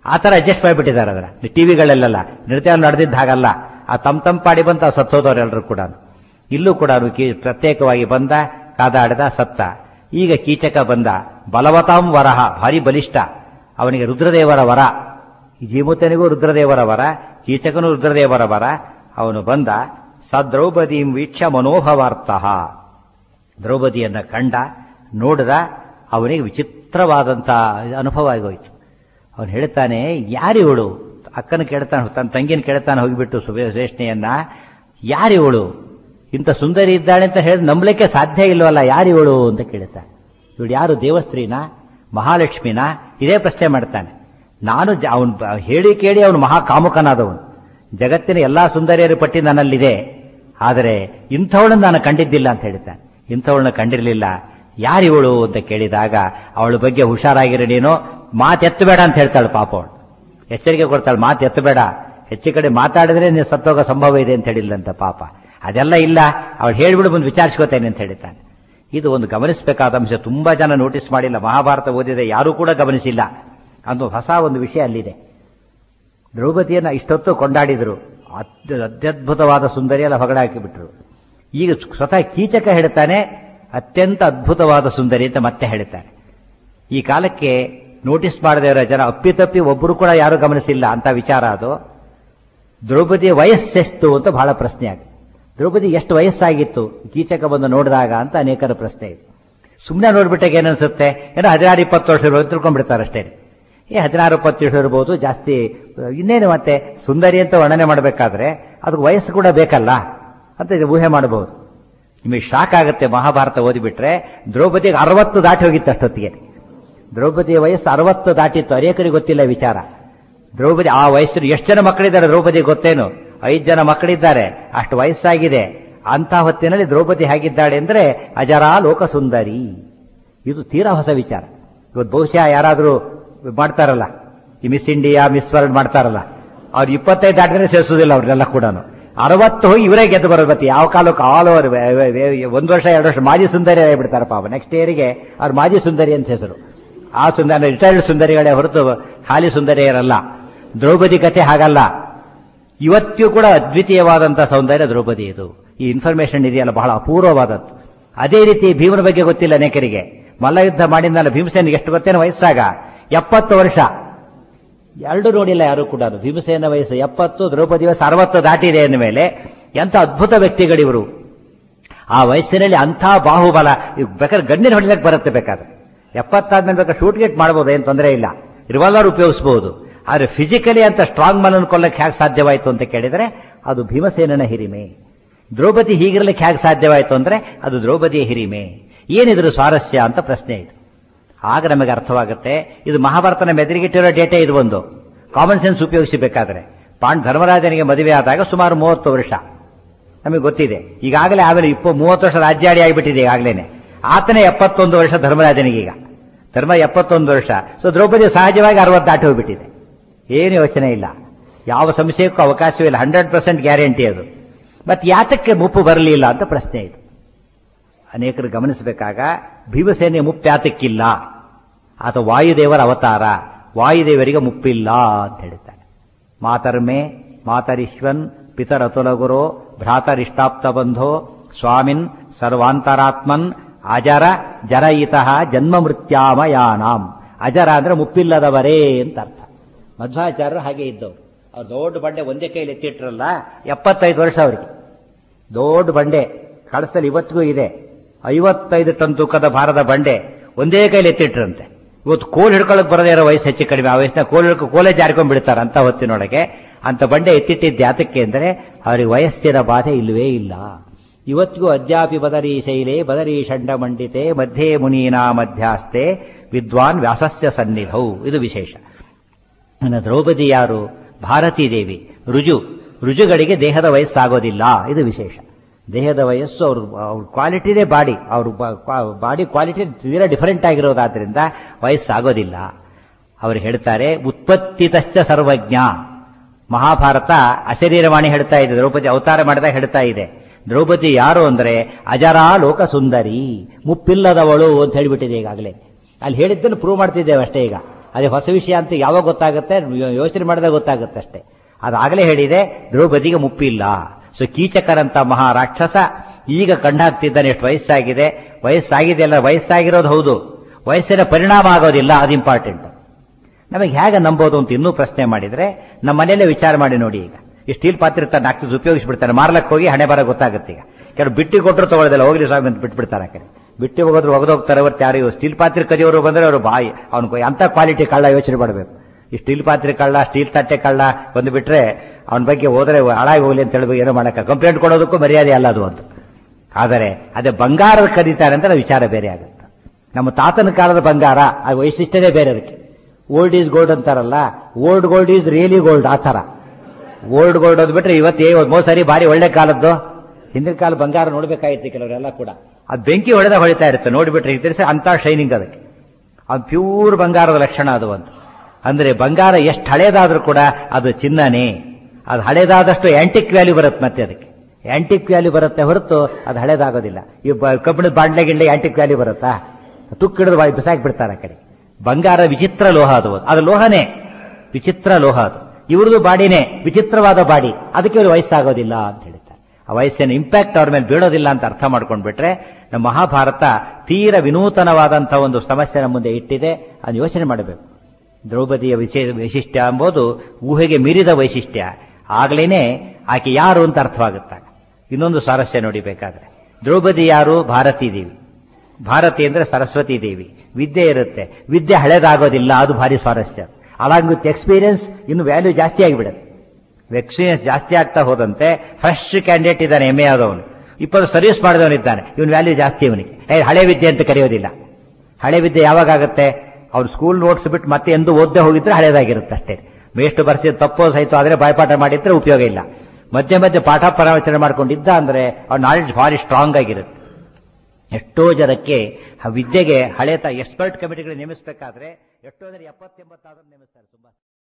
ಆ ಥರ ಅಡ್ಜಸ್ಟ್ ಮಾಡಿಬಿಟ್ಟಿದ್ದಾರೆ ಅದರ ಟಿವಿಗಳಲ್ಲೆಲ್ಲ ನೃತ್ಯ ನಡೆದಿದ್ದ ಹಾಗಲ್ಲ ಆ ತಮ್ ತಮ್ ಪಾಡಿ ಬಂತ ಸತ್ತೋದವರೆಲ್ಲರೂ ಕೂಡ ಇಲ್ಲೂ ಕೂಡ ಕೀ- ಪ್ರತ್ಯೇಕವಾಗಿ ಬಂದ ಕಾದಾಡಿದ ಸತ್ತ ಈಗ ಕೀಚಕ ಬಂದ ಬಲವತಾಂ ವರಹ ಭಾರಿ ಬಲಿಷ್ಠ ಅವನಿಗೆ ರುದ್ರದೇವರ ವರ ಈ ಜೀಮೂತನಿಗೂ ರುದ್ರದೇವರ ವರ ಕೀಚಕನು ರುದ್ರದೇವರ ವರ ಅವನು ಬಂದ ಸದ್ರೌಪದೀಂ ವೀಕ್ಷ ಮನೋಭವಾರ್ಥಃ ದ್ರೌಪದಿಯನ್ನ ಕಂಡ ನೋಡಿದ ಅವನಿಗೆ ವಿಚಿತ್ರವಾದಂಥ ಅನುಭವ ಆಗೋಯ್ತು ಅವನು ಹೇಳ್ತಾನೆ ಯಾರಿವಳು ಅಕ್ಕನ ಕೇಳ್ತಾನೆ ತನ್ನ ತಂಗಿನ ಕೇಳ್ತಾನೆ ಹೋಗಿಬಿಟ್ಟು ಸುವೇಷ್ಣೆಯನ್ನ ಯಾರಿವಳು ಇಂಥ ಸುಂದರಿ ಇದ್ದಾಳೆ ಅಂತ ಹೇಳಿ ನಂಬಲಿಕ್ಕೆ ಸಾಧ್ಯ ಇಲ್ವಲ್ಲ ಯಾರಿವಳು ಅಂತ ಕೇಳ್ತಾನೆ ಇವಳು ಯಾರು ದೇವಸ್ತ್ರೀನ ಮಹಾಲಕ್ಷ್ಮಿನ ಇದೇ ಪ್ರಶ್ನೆ ಮಾಡ್ತಾನೆ ನಾನು ಅವನು ಹೇಳಿ ಕೇಳಿ ಅವನು ಮಹಾ ಕಾಮುಕನಾದವನು ಜಗತ್ತಿನ ಎಲ್ಲಾ ಸುಂದರಿಯರ ಪಟ್ಟಿ ನನ್ನಲ್ಲಿದೆ ಆದರೆ ಇಂಥವಳನ್ನು ನಾನು ಕಂಡಿದ್ದಿಲ್ಲ ಅಂತ ಹೇಳ್ತಾನೆ ಇಂಥವಳನ್ನ ಕಂಡಿರಲಿಲ್ಲ ಯಾರಿವಳು ಅಂತ ಕೇಳಿದಾಗ ಅವಳ ಬಗ್ಗೆ ಹುಷಾರಾಗಿರೋ ನೀನು ಮಾತೆತ್ತಬೇಡ ಅಂತ ಹೇಳ್ತಾಳೆ ಪಾಪ ಅವಳು ಎಚ್ಚರಿಕೆ ಕೊಡ್ತಾಳೆ ಮಾತು ಎತ್ತಬೇಡ ಹೆಚ್ಚು ಕಡೆ ಮಾತಾಡಿದ್ರೆ ನೀನು ಸತ್ತೋಗೋ ಸಂಭವ ಇದೆ ಅಂತ ಹೇಳಿಲ್ಲಂತ ಪಾಪ ಅದೆಲ್ಲ ಇಲ್ಲ ಅವಳು ಹೇಳ್ಬಿಡು ಮುಂದೆ ವಿಚಾರಿಸ್ಕೋತೇನೆ ಅಂತ ಹೇಳ್ತಾನೆ ಇದು ಒಂದು ಗಮನಿಸಬೇಕಾದ ಅಂಶ ತುಂಬಾ ಜನ ನೋಟಿಸ್ ಮಾಡಿಲ್ಲ ಮಹಾಭಾರತ ಓದಿದೆ ಯಾರೂ ಕೂಡ ಗಮನಿಸಿಲ್ಲ ಅನ್ನೋ ಹೊಸ ಒಂದು ವಿಷಯ ಅಲ್ಲಿದೆ ದ್ರೌಪದಿಯನ್ನ ಇಷ್ಟೊತ್ತು ಕೊಂಡಾಡಿದ್ರು ಅತ್ಯ ಅತ್ಯದ್ಭುತವಾದ ಸುಂದರಿಯೆಲ್ಲ ಹೊಗಡೆ ಹಾಕಿಬಿಟ್ರು ಈಗ ಸ್ವತಃ ಕೀಚಕ ಹೇಳ್ತಾನೆ ಅತ್ಯಂತ ಅದ್ಭುತವಾದ ಸುಂದರಿ ಅಂತ ಮತ್ತೆ ಹೇಳ್ತಾರೆ ಈ ಕಾಲಕ್ಕೆ ನೋಟಿಸ್ ಮಾಡದೇ ಇರೋ ಜನ ಅಪ್ಪಿತಪ್ಪಿ ಒಬ್ಬರು ಕೂಡ ಯಾರು ಗಮನಿಸಿಲ್ಲ ಅಂತ ವಿಚಾರ ಅದು ದ್ರೌಪದಿಯ ವಯಸ್ಸೆಷ್ಟು ಅಂತ ಬಹಳ ಪ್ರಶ್ನೆ ಆಗಿದೆ ದ್ರೌಪದಿ ಎಷ್ಟು ವಯಸ್ಸಾಗಿತ್ತು ಕೀಚಕ ಬಂದು ನೋಡಿದಾಗ ಅಂತ ಅನೇಕರ ಪ್ರಶ್ನೆ ಇದೆ ಸುಮ್ಮನೆ ನೋಡ್ಬಿಟ್ಟಾಗ ಏನನ್ಸುತ್ತೆ ಏನೋ ಹದಿನಾರು ಇಪ್ಪತ್ತು ವರ್ಷ ಇರೋದು ತಿಳ್ಕೊಂಡ್ಬಿಡ್ತಾರೆ ಅಷ್ಟೇ ಏ ಹದಿನಾರು ಇಪ್ಪತ್ತು ವರ್ಷ ಇರ್ಬೋದು ಜಾಸ್ತಿ ಇನ್ನೇನು ಮತ್ತೆ ಸುಂದರಿ ಅಂತ ವರ್ಣನೆ ಮಾಡಬೇಕಾದ್ರೆ ಅದಕ್ಕೆ ವಯಸ್ಸು ಕೂಡ ಬೇಕಲ್ಲ ಅಂತ ಇದು ಊಹೆ ಮಾಡಬಹುದು ನಿಮಗೆ ಶಾಕ್ ಆಗುತ್ತೆ ಮಹಾಭಾರತ ಓದಿಬಿಟ್ರೆ ದ್ರೌಪದಿಗೆ ಅರವತ್ತು ದಾಟಿ ಹೋಗಿತ್ತು ಅಷ್ಟೊತ್ತಿಗೆ ದ್ರೌಪದಿಯ ವಯಸ್ಸು ಅರವತ್ತು ದಾಟಿತ್ತು ಅನೇಕರಿಗೆ ಗೊತ್ತಿಲ್ಲ ವಿಚಾರ ದ್ರೌಪದಿ ಆ ವಯಸ್ಸಿನ ಎಷ್ಟು ಜನ ಮಕ್ಕಳಿದ್ದಾರೆ ದ್ರೌಪದಿ ಗೊತ್ತೇನು ಐದು ಜನ ಮಕ್ಕಳಿದ್ದಾರೆ ಅಷ್ಟು ವಯಸ್ಸಾಗಿದೆ ಅಂತ ಹೊತ್ತಿನಲ್ಲಿ ದ್ರೌಪದಿ ಹೇಗಿದ್ದಾಳೆ ಅಂದ್ರೆ ಅಜರಾ ಲೋಕಸುಂದರಿ ಇದು ತೀರಾ ಹೊಸ ವಿಚಾರ ಇವತ್ತು ಬಹುಶಃ ಯಾರಾದರೂ ಮಾಡ್ತಾರಲ್ಲ ಈ ಮಿಸ್ ಇಂಡಿಯಾ ಮಿಸ್ ವರ್ಲ್ಡ್ ಮಾಡ್ತಾರಲ್ಲ ಅವ್ರು ಇಪ್ಪತ್ತೈದು ದಾಟಿದ್ರೆ ಸೇರಿಸೋದಿಲ್ಲ ಅವ್ರನ್ನೆಲ್ಲ ಕೂಡ ಅರವತ್ತು ಹೋಗಿ ಇವರೇ ಗೆದ್ದು ಬರೋದು ಮತ್ತೆ ಯಾವ ಕಾಲಕ್ಕೆ ಆಲ್ ಓವರ್ ಒಂದು ವರ್ಷ ಎರಡು ವರ್ಷ ಮಾಜಿ ಸುಂದರಿ ಆಗಿಬಿಡ್ತಾರೆ ಪಾಪ ನೆಕ್ಸ್ಟ್ ಇಯರ್ಗೆ ಅವ್ರು ಮಾಜಿ ಸುಂದರಿ ಅಂತ ಹೆಸರು ಆ ಸುಂದರ ರಿಟೈರ್ಡ್ ಸುಂದರಿಗಳೇ ಹೊರತು ಹಾಲಿ ಸುಂದರಿಯರಲ್ಲ ದ್ರೌಪದಿ ಕಥೆ ಹಾಗಲ್ಲ ಇವತ್ತಿಗೂ ಕೂಡ ಅದ್ವಿತೀಯವಾದಂತಹ ಸೌಂದರ್ಯ ದ್ರೌಪದಿ ಇದು ಈ ಇನ್ಫಾರ್ಮೇಶನ್ ಇದೆಯಲ್ಲ ಬಹಳ ಅಪೂರ್ವವಾದದ್ದು ಅದೇ ರೀತಿ ಭೀಮನ ಬಗ್ಗೆ ಗೊತ್ತಿಲ್ಲ ಅನೇಕರಿಗೆ ಮಲ್ಲಯುದ್ಧ ಮಾಡಿದ್ನಲ್ಲ ಭೀಮಸೇನಿಗೆ ಎಷ್ಟು ಗೊತ್ತೇನು ವಯಸ್ಸಾಗ ಎಪ್ಪತ್ತು ವರ್ಷ ಎರಡು ನೋಡಿಲ್ಲ ಯಾರು ಕೂಡ ಭೀಮಸೇನ ವಯಸ್ಸು ಎಪ್ಪತ್ತು ದ್ರೌಪದಿ ವಯಸ್ಸು ಅರವತ್ತು ದಾಟಿದೆ ಅಂದ ಮೇಲೆ ಎಂಥ ಅದ್ಭುತ ವ್ಯಕ್ತಿಗಳಿವರು ಆ ವಯಸ್ಸಿನಲ್ಲಿ ಅಂಥ ಬಾಹುಬಲ ಇವ್ ಬೇಕಾದ್ರೆ ಗಣ್ಯನ ಹೊಡಿಲಕ್ಕೆ ಬರುತ್ತೆ ಬೇಕಾದ್ರೆ ಎಪ್ಪತ್ತಾದ್ಮೇಲೆ ಬೇಕಾದ್ರೆ ಶೂಟ್ ಗೇಟ್ ಮಾಡ್ಬೋದು ಏನು ತೊಂದರೆ ಇಲ್ಲ ರಿವಾಲ್ವರ್ ಉಪಯೋಗಿಸಬಹುದು ಆದ್ರೆ ಫಿಸಿಕಲಿ ಅಂತ ಸ್ಟ್ರಾಂಗ್ ಮನ್ ಕೊಲ್ಲಕ್ಕೆ ಹೇಗೆ ಸಾಧ್ಯವಾಯಿತು ಅಂತ ಕೇಳಿದ್ರೆ ಅದು ಭೀಮಸೇನನ ಹಿರಿಮೆ ದ್ರೌಪದಿ ಹೀಗಿರ್ಲಿಕ್ಕೆ ಹೇಗೆ ಸಾಧ್ಯವಾಯಿತು ಅಂದ್ರೆ ಅದು ದ್ರೌಪದಿಯ ಹಿರಿಮೆ ಏನಿದ್ರು ಸ್ವಾರಸ್ಯ ಅಂತ ಪ್ರಶ್ನೆ ಇದು ಆಗ ನಮಗೆ ಅರ್ಥವಾಗುತ್ತೆ ಇದು ಮಹಾಭಾರತನ ಮೆದುರಿಗಿಟ್ಟಿರೋ ಡೇಟಾ ಇದು ಒಂದು ಕಾಮನ್ ಸೆನ್ಸ್ ಉಪಯೋಗಿಸಬೇಕಾದ್ರೆ ಪಾಂಡ್ ಧರ್ಮರಾಜನಿಗೆ ಮದುವೆ ಆದಾಗ ಸುಮಾರು ಮೂವತ್ತು ವರ್ಷ ನಮಗೆ ಗೊತ್ತಿದೆ ಈಗಾಗಲೇ ಆಮೇಲೆ ಇಪ್ಪ ಮೂವತ್ತು ವರ್ಷ ರಾಜ್ಯಾಡಿ ಆಗಿಬಿಟ್ಟಿದೆ ಈಗಾಗಲೇ ಆತನೇ ಎಪ್ಪತ್ತೊಂದು ವರ್ಷ ಧರ್ಮರಾಜನಿಗೀಗ ಧರ್ಮ ಎಪ್ಪತ್ತೊಂದು ವರ್ಷ ಸೊ ದ್ರೌಪದಿ ಸಹಜವಾಗಿ ಅರವತ್ತು ದಾಟಿ ಹೋಗ್ಬಿಟ್ಟಿದೆ ಏನು ಯೋಚನೆ ಇಲ್ಲ ಯಾವ ಸಂಶಯಕ್ಕೂ ಅವಕಾಶವಿಲ್ಲ ಹಂಡ್ರೆಡ್ ಪರ್ಸೆಂಟ್ ಗ್ಯಾರಂಟಿ ಅದು ಮತ್ತೆ ಯಾತಕ್ಕೆ ಮುಪ್ಪು ಬರಲಿಲ್ಲ ಅಂತ ಪ್ರಶ್ನೆ ಇದು ಅನೇಕರು ಗಮನಿಸಬೇಕಾಗ ಭೀಮಸೇನೆಯ ಮುಪ್ಪು ಯಾತಕ್ಕಿಲ್ಲ ಆತ ವಾಯುದೇವರ ಅವತಾರ ವಾಯುದೇವರಿಗೆ ಮುಪ್ಪಿಲ್ಲ ಅಂತ ಹೇಳ್ತಾರೆ ಮಾತರ್ಮೆ ಮಾತರಿಶ್ವನ್ ಪಿತರತುಲಗುರೋ ಭ್ರಾತರಿಷ್ಟಾಪ್ತ ಬಂಧೋ ಸ್ವಾಮಿನ್ ಸರ್ವಾಂತರಾತ್ಮನ್ ಅಜರ ಜರಯಿತಃ ಜನ್ಮ ಮೃತ್ಯಾಮಯಾನಾಂ ಅಜರ ಅಂದ್ರೆ ಮುಪ್ಪಿಲ್ಲದವರೇ ಅಂತ ಅರ್ಥ ಮಧ್ವಾಚಾರ್ಯರು ಹಾಗೆ ಇದ್ದವರು ಅವ್ರು ದೊಡ್ಡ ಬಂಡೆ ಒಂದೇ ಕೈಲಿ ಎತ್ತಿಟ್ರಲ್ಲ ಎಪ್ಪತ್ತೈದು ವರ್ಷ ಅವರಿಗೆ ದೊಡ್ಡ ಬಂಡೆ ಕಳಸದಲ್ಲಿ ಇವತ್ತಿಗೂ ಇದೆ ಐವತ್ತೈದು ಟನ್ ತೂಕದ ಭಾರದ ಬಂಡೆ ಒಂದೇ ಕೈಲಿ ಎತ್ತಿಟ್ರಂತೆ ಇವತ್ತು ಕೋಲ್ ಹಿಡ್ಕೊಳ್ಳಕ್ ಬರದೇ ಇರೋ ವಯಸ್ಸು ಹೆಚ್ಚು ಕಡಿಮೆ ಆ ವಯಸ್ಸಿನ ಕೋಲ್ ಹಿಡ್ಕೊ ಕೋಲೇ ಜಾರ್ಕೊಂಡ್ ಬಿಡ್ತಾರೆ ಅಂತ ಹೊತ್ತಿನೊಳಗೆ ಅಂತ ಬಂಡೆ ಎತ್ತಿಟ್ಟಿದ್ದ ಯಾತಕ್ಕೆ ಅಂದ್ರೆ ಅವರಿಗೆ ವಯಸ್ಸಿನ ಬಾಧೆ ಇಲ್ಲವೇ ಇಲ್ಲ ಇವತ್ತಿಗೂ ಅದ್ಯಾಪಿ ಬದರಿ ಶೈಲೆ ಬದರಿ ಷಂಡ ಮಂಡಿತೆ ಮಧ್ಯೆ ಮುನೀನಾ ಮಧ್ಯಾಸ್ತೆ ವಿದ್ವಾನ್ ವ್ಯಾಸಸ್ಯ ಸನ್ನಿಧೌ ಇದು ವಿಶೇಷ ನನ್ನ ದ್ರೌಪದಿ ಯಾರು ಭಾರತೀ ದೇವಿ ರುಜು ರುಜುಗಳಿಗೆ ದೇಹದ ವಯಸ್ಸಾಗೋದಿಲ್ಲ ಇದು ವಿಶೇಷ ದೇಹದ ವಯಸ್ಸು ಅವ್ರ ಅವ್ರ ಕ್ವಾಲಿಟಿನೇ ಬಾಡಿ ಅವ್ರ ಬಾಡಿ ಕ್ವಾಲಿಟಿ ತೀರಾ ಡಿಫರೆಂಟ್ ಆಗಿರೋದಾದ್ರಿಂದ ವಯಸ್ಸಾಗೋದಿಲ್ಲ ಅವರು ಹೇಳ್ತಾರೆ ಉತ್ಪತ್ತಿತಶ್ಚ ಸರ್ವಜ್ಞ ಮಹಾಭಾರತ ಅಶರೀರವಾಣಿ ಹೇಳ್ತಾ ಇದೆ ದ್ರೌಪದಿ ಅವತಾರ ಮಾಡಿದಾಗ ಹೇಳ್ತಾ ಇದೆ ದ್ರೌಪದಿ ಯಾರು ಅಂದ್ರೆ ಅಜರಾ ಲೋಕ ಸುಂದರಿ ಮುಪ್ಪಿಲ್ಲದವಳು ಅಂತ ಹೇಳಿಬಿಟ್ಟಿದೆ ಈಗಾಗಲೇ ಅಲ್ಲಿ ಹೇಳಿದ್ದನ್ನು ಪ್ರೂವ್ ಮಾಡ್ತಿದ್ದೇವೆ ಅಷ್ಟೇ ಈಗ ಅದೇ ಹೊಸ ವಿಷಯ ಅಂತ ಯಾವಾಗ ಗೊತ್ತಾಗುತ್ತೆ ಯೋಚನೆ ಮಾಡಿದಾಗ ಗೊತ್ತಾಗುತ್ತೆ ಅಷ್ಟೇ ಅದಾಗಲೇ ಹೇಳಿದೆ ದ್ರೌಪದಿಗೆ ಮುಪ್ಪಿಲ್ಲ ಸೊ ಕೀಚಕರಂತ ಮಹಾ ರಾಕ್ಷಸ ಈಗ ಕಂಡಾಗ್ತಿದ್ದಾನೆ ಎಷ್ಟು ವಯಸ್ಸಾಗಿದೆ ವಯಸ್ಸಾಗಿದೆ ಅಲ್ಲ ವಯಸ್ಸಾಗಿರೋದು ಹೌದು ವಯಸ್ಸಿನ ಪರಿಣಾಮ ಆಗೋದಿಲ್ಲ ಅದು ಇಂಪಾರ್ಟೆಂಟ್ ನಮಗೆ ಹೇಗೆ ನಂಬೋದು ಅಂತ ಇನ್ನೂ ಪ್ರಶ್ನೆ ಮಾಡಿದ್ರೆ ನಮ್ಮ ಮನೆಯಲ್ಲೇ ವಿಚಾರ ಮಾಡಿ ನೋಡಿ ಈಗ ಈ ಸ್ಟೀಲ್ ಪಾತ್ರೆ ತನ್ನ ಹಾಕ್ತಿದ್ದು ಉಪಯೋಗಿಸ್ಬಿಡ್ತಾರೆ ಮಾರ್ಲಕ್ಕೆ ಹೋಗಿ ಹಣೆ ಬರ ಗೊತ್ತಾಗುತ್ತೆ ಈಗ ಕೆಲವು ಬಿಟ್ಟಿ ಕೊಟ್ಟರು ತಗೊಳ್ಳೋದಿಲ್ಲ ಹೋಗ್ಲಿ ಸ್ವಾಮಿ ಅಂತ ಬಿಟ್ಬಿಡ್ತಾರೆ ಆ ಕಡೆ ಬಿಟ್ಟಿ ಹೋಗೋದ್ರು ಒಗದೋಗ್ತಾರೆ ಹೊರತು ಯಾರು ಸ್ಟೀಲ್ ಪಾತ್ರೆ ಕದಿಯೋರು ಬಂದ್ರೆ ಅವರು ಬಾಯಿ ಅವ್ನು ಅಂತ ಕ್ವಾಲಿಟಿ ಕಳ್ಳ ಯೋಚನೆ ಮಾಡಬೇಕು ಈ ಸ್ಟೀಲ್ ಪಾತ್ರೆ ಕಳ್ಳ ಸ್ಟೀಲ್ ತಟ್ಟೆ ಕಳ್ಳ ಬಂದು ಬಿಟ್ರೆ ಅವನ ಬಗ್ಗೆ ಹೋದ್ರೆ ಹಾಳಾಗಿ ಹೋಗ್ಲಿ ಅಂತ ಹೇಳ್ಬೇಕು ಏನೋ ಮಾಡಕ್ಕ ಕಂಪ್ಲೇಂಟ್ ಕೊಡೋದಕ್ಕೂ ಮರ್ಯಾದೆ ಅಲ್ಲ ಅದು ಅಂತ ಆದರೆ ಅದೇ ಬಂಗಾರದ ಕದೀತಾರೆ ಅಂತ ವಿಚಾರ ಬೇರೆ ಆಗುತ್ತೆ ನಮ್ಮ ತಾತನ ಕಾಲದ ಬಂಗಾರ ಆ ವೈಶಿಷ್ಟ್ಯನೇ ಬೇರೆ ಅದಕ್ಕೆ ಓಲ್ಡ್ ಈಸ್ ಗೋಲ್ಡ್ ಅಂತಾರಲ್ಲ old gold is really gold ಆ ಥರ ಓಲ್ಡ್ ಗೋಲ್ಡ್ ಅಂದ್ಬಿಟ್ರೆ ಇವತ್ತೇ ಮೂರು ಸರಿ ಬಾರಿ ಒಳ್ಳೆ ಕಾಲದ್ದು ಹಿಂದಿನ ಕಾಲ ಬಂಗಾರ ನೋಡ್ಬೇಕಾಗಿತ್ತು ಕೆಲವರೆಲ್ಲ ಕೂಡ ಅದು ಬೆಂಕಿ ಹೊಡೆದ ಹೊಳಿತಾ ಇರುತ್ತೆ ನೋಡಿಬಿಟ್ರೆ ಇದ್ರೆ ಅಂತ ಶೈನಿಂಗ್ ಅದಕ್ಕೆ ಅದು ಪ್ಯೂರ್ ಬಂಗಾರದ ಲಕ್ಷಣ ಅದು ಅಂತ ಅಂದ್ರೆ ಬಂಗಾರ ಎಷ್ಟು ಹಳೇದಾದ್ರೂ ಕೂಡ ಅದು ಚಿನ್ನನೇ ಅದು ಹಳೇದಾದಷ್ಟು ಆಂಟಿಕ್ ವ್ಯಾಲ್ಯೂ ಬರುತ್ತೆ ಮತ್ತೆ ಅದಕ್ಕೆ ಆಂಟಿಕ್ ವ್ಯಾಲ್ಯೂ ಬರುತ್ತೆ ಹೊರತು ಅದು ಹಳೇದಾಗೋದಿಲ್ಲ ಈ ಬ- ಕಬ್ಬಿಣದ ಬಾಂಡ್ಲೆ ಗಿಂಡ್ಲೆ ಆಂಟಿಕ್ ವ್ಯಾಲ್ಯೂ ಬರುತ್ತಾ ತುಕ್ಕು ಹಿಡಿದು ಬಾಯಿ ಬಿಸಾಕಿ ಬಿಡ್ತಾರೆ ಆ ಕಡೆ ಬಂಗಾರ ವಿಚಿತ್ರ ಲೋಹ ಅದು ಅದು ಲೋಹನೇ ವಿಚಿತ್ರ ಲೋಹ ಅದು ಇವ್ರದ್ದು ಬಾಡಿನೇ ವಿಚಿತ್ರವಾದ ಬಾಡಿ ಅದಕ್ಕೆ ಇವರು ವಯಸ್ಸಾಗೋದಿಲ್ಲ ಅಂತ ಹೇಳ್ತಾರೆ ಆ ವಯಸ್ಸಿನ ಇಂಪ್ಯಾಕ್ಟ್ ಅವ್ರ ಮೇಲೆ ಬೀಳೋದಿಲ್ಲ ಅಂತ ಅರ್ಥ ಮಾಡ್ಕೊಂಡ್ಬಿಟ್ರೆ ನಮ್ಮ ಮಹಾಭಾರತ ತೀರ ವಿನೂತನವಾದಂತಹ ಒಂದು ಸಮಸ್ಯೆ ನಮ್ಮ ಮುಂದೆ ಇಟ್ಟಿದೆ ಅದು ಯೋಚನೆ ಮಾಡಬೇಕು ದ್ರೌಪದಿಯ ವಿಶೇಷ ವೈಶಿಷ್ಟ್ಯ ಎಂಬುದು ಊಹೆಗೆ ಮೀರಿದ ವೈಶಿಷ್ಟ್ಯ ಆಗ್ಲೇನೆ ಆಕೆ ಯಾರು ಅಂತ ಅರ್ಥವಾಗುತ್ತಾಗ ಇನ್ನೊಂದು ಸ್ವಾರಸ್ಯ ನೋಡಿ ಬೇಕಾದ್ರೆ ದ್ರೌಪದಿ ಯಾರು ಭಾರತೀ ದೇವಿ ಭಾರತಿ ಅಂದ್ರೆ ಸರಸ್ವತಿ ದೇವಿ ವಿದ್ಯೆ ಇರುತ್ತೆ ವಿದ್ಯೆ ಹಳೇದಾಗೋದಿಲ್ಲ ಅದು ಭಾರಿ ಸ್ವಾರಸ್ಯ ಅಲಾಂಗ್ ವಿತ್ ಎಕ್ಸ್ಪೀರಿಯನ್ಸ್ ಇನ್ನು ವ್ಯಾಲ್ಯೂ ಜಾಸ್ತಿ ಆಗಿಬಿಡುತ್ತೆ ಎಕ್ಸ್ಪೀರಿಯನ್ಸ್ ಜಾಸ್ತಿ ಆಗ್ತಾ ಹೋದಂತೆ ಫ್ರೆಶ್ ಕ್ಯಾಂಡಿಡೇಟ್ ಇದ್ದಾನೆ ಎಮ್ ಎ ಆದವನು ಇಪ್ಪತ್ತು ಸರ್ವಿಸ್ ಮಾಡಿದವನಿದ್ದಾನೆ ಇವನ್ ವ್ಯಾಲ್ಯೂ ಜಾಸ್ತಿ ಇವನಿಗೆ ಏ ಹಳೆ ವಿದ್ಯೆ ಅಂತ ಕರೆಯೋದಿಲ್ಲ ಹಳೆ ವಿದ್ಯೆ ಯಾವಾಗ ಆಗುತ್ತೆ ಅವ್ರು ಸ್ಕೂಲ್ ನೋಟ್ಸ್ ಬಿಟ್ಟು ಮತ್ತೆ ಎಂದು ಓದ್ದೆ ಹೋಗಿದ್ರೆ ಹಳೇದಾಗಿರುತ್ತೆ ಅಷ್ಟೇ ಮೇಷ್ಟು ಬರ್ಸಿ ತಪ್ಪೋ ಸಹಿತ ಆದ್ರೆ ಬಾಯ್ಪಾಠ ಮಾಡಿದ್ರೆ ಉಪಯೋಗ ಇಲ್ಲ ಮಧ್ಯೆ ಮಧ್ಯೆ ಪಾಠ ಪ್ರವಚನ ಮಾಡ್ಕೊಂಡಿದ್ದ ಅಂದ್ರೆ ಅವ್ರ ನಾಲೆಡ್ಜ್ ಭಾರಿ ಸ್ಟ್ರಾಂಗ್ ಆಗಿರುತ್ತೆ ಎಷ್ಟೋ ಜನಕ್ಕೆ ಆ ವಿದ್ಯೆಗೆ ಹಳೆ ಎಕ್ಸ್ಪರ್ಟ್ ಕಮಿಟಿಗಳು ನೇಮಿಸಬೇಕಾದ್ರೆ ಎಷ್ಟೋ ಜನ ಎಪ್ಪತ್ತೆಂಬತ್ತಾದ್ರೂ ನೇಮಿಸ್ತಾರೆ ತುಂಬಾ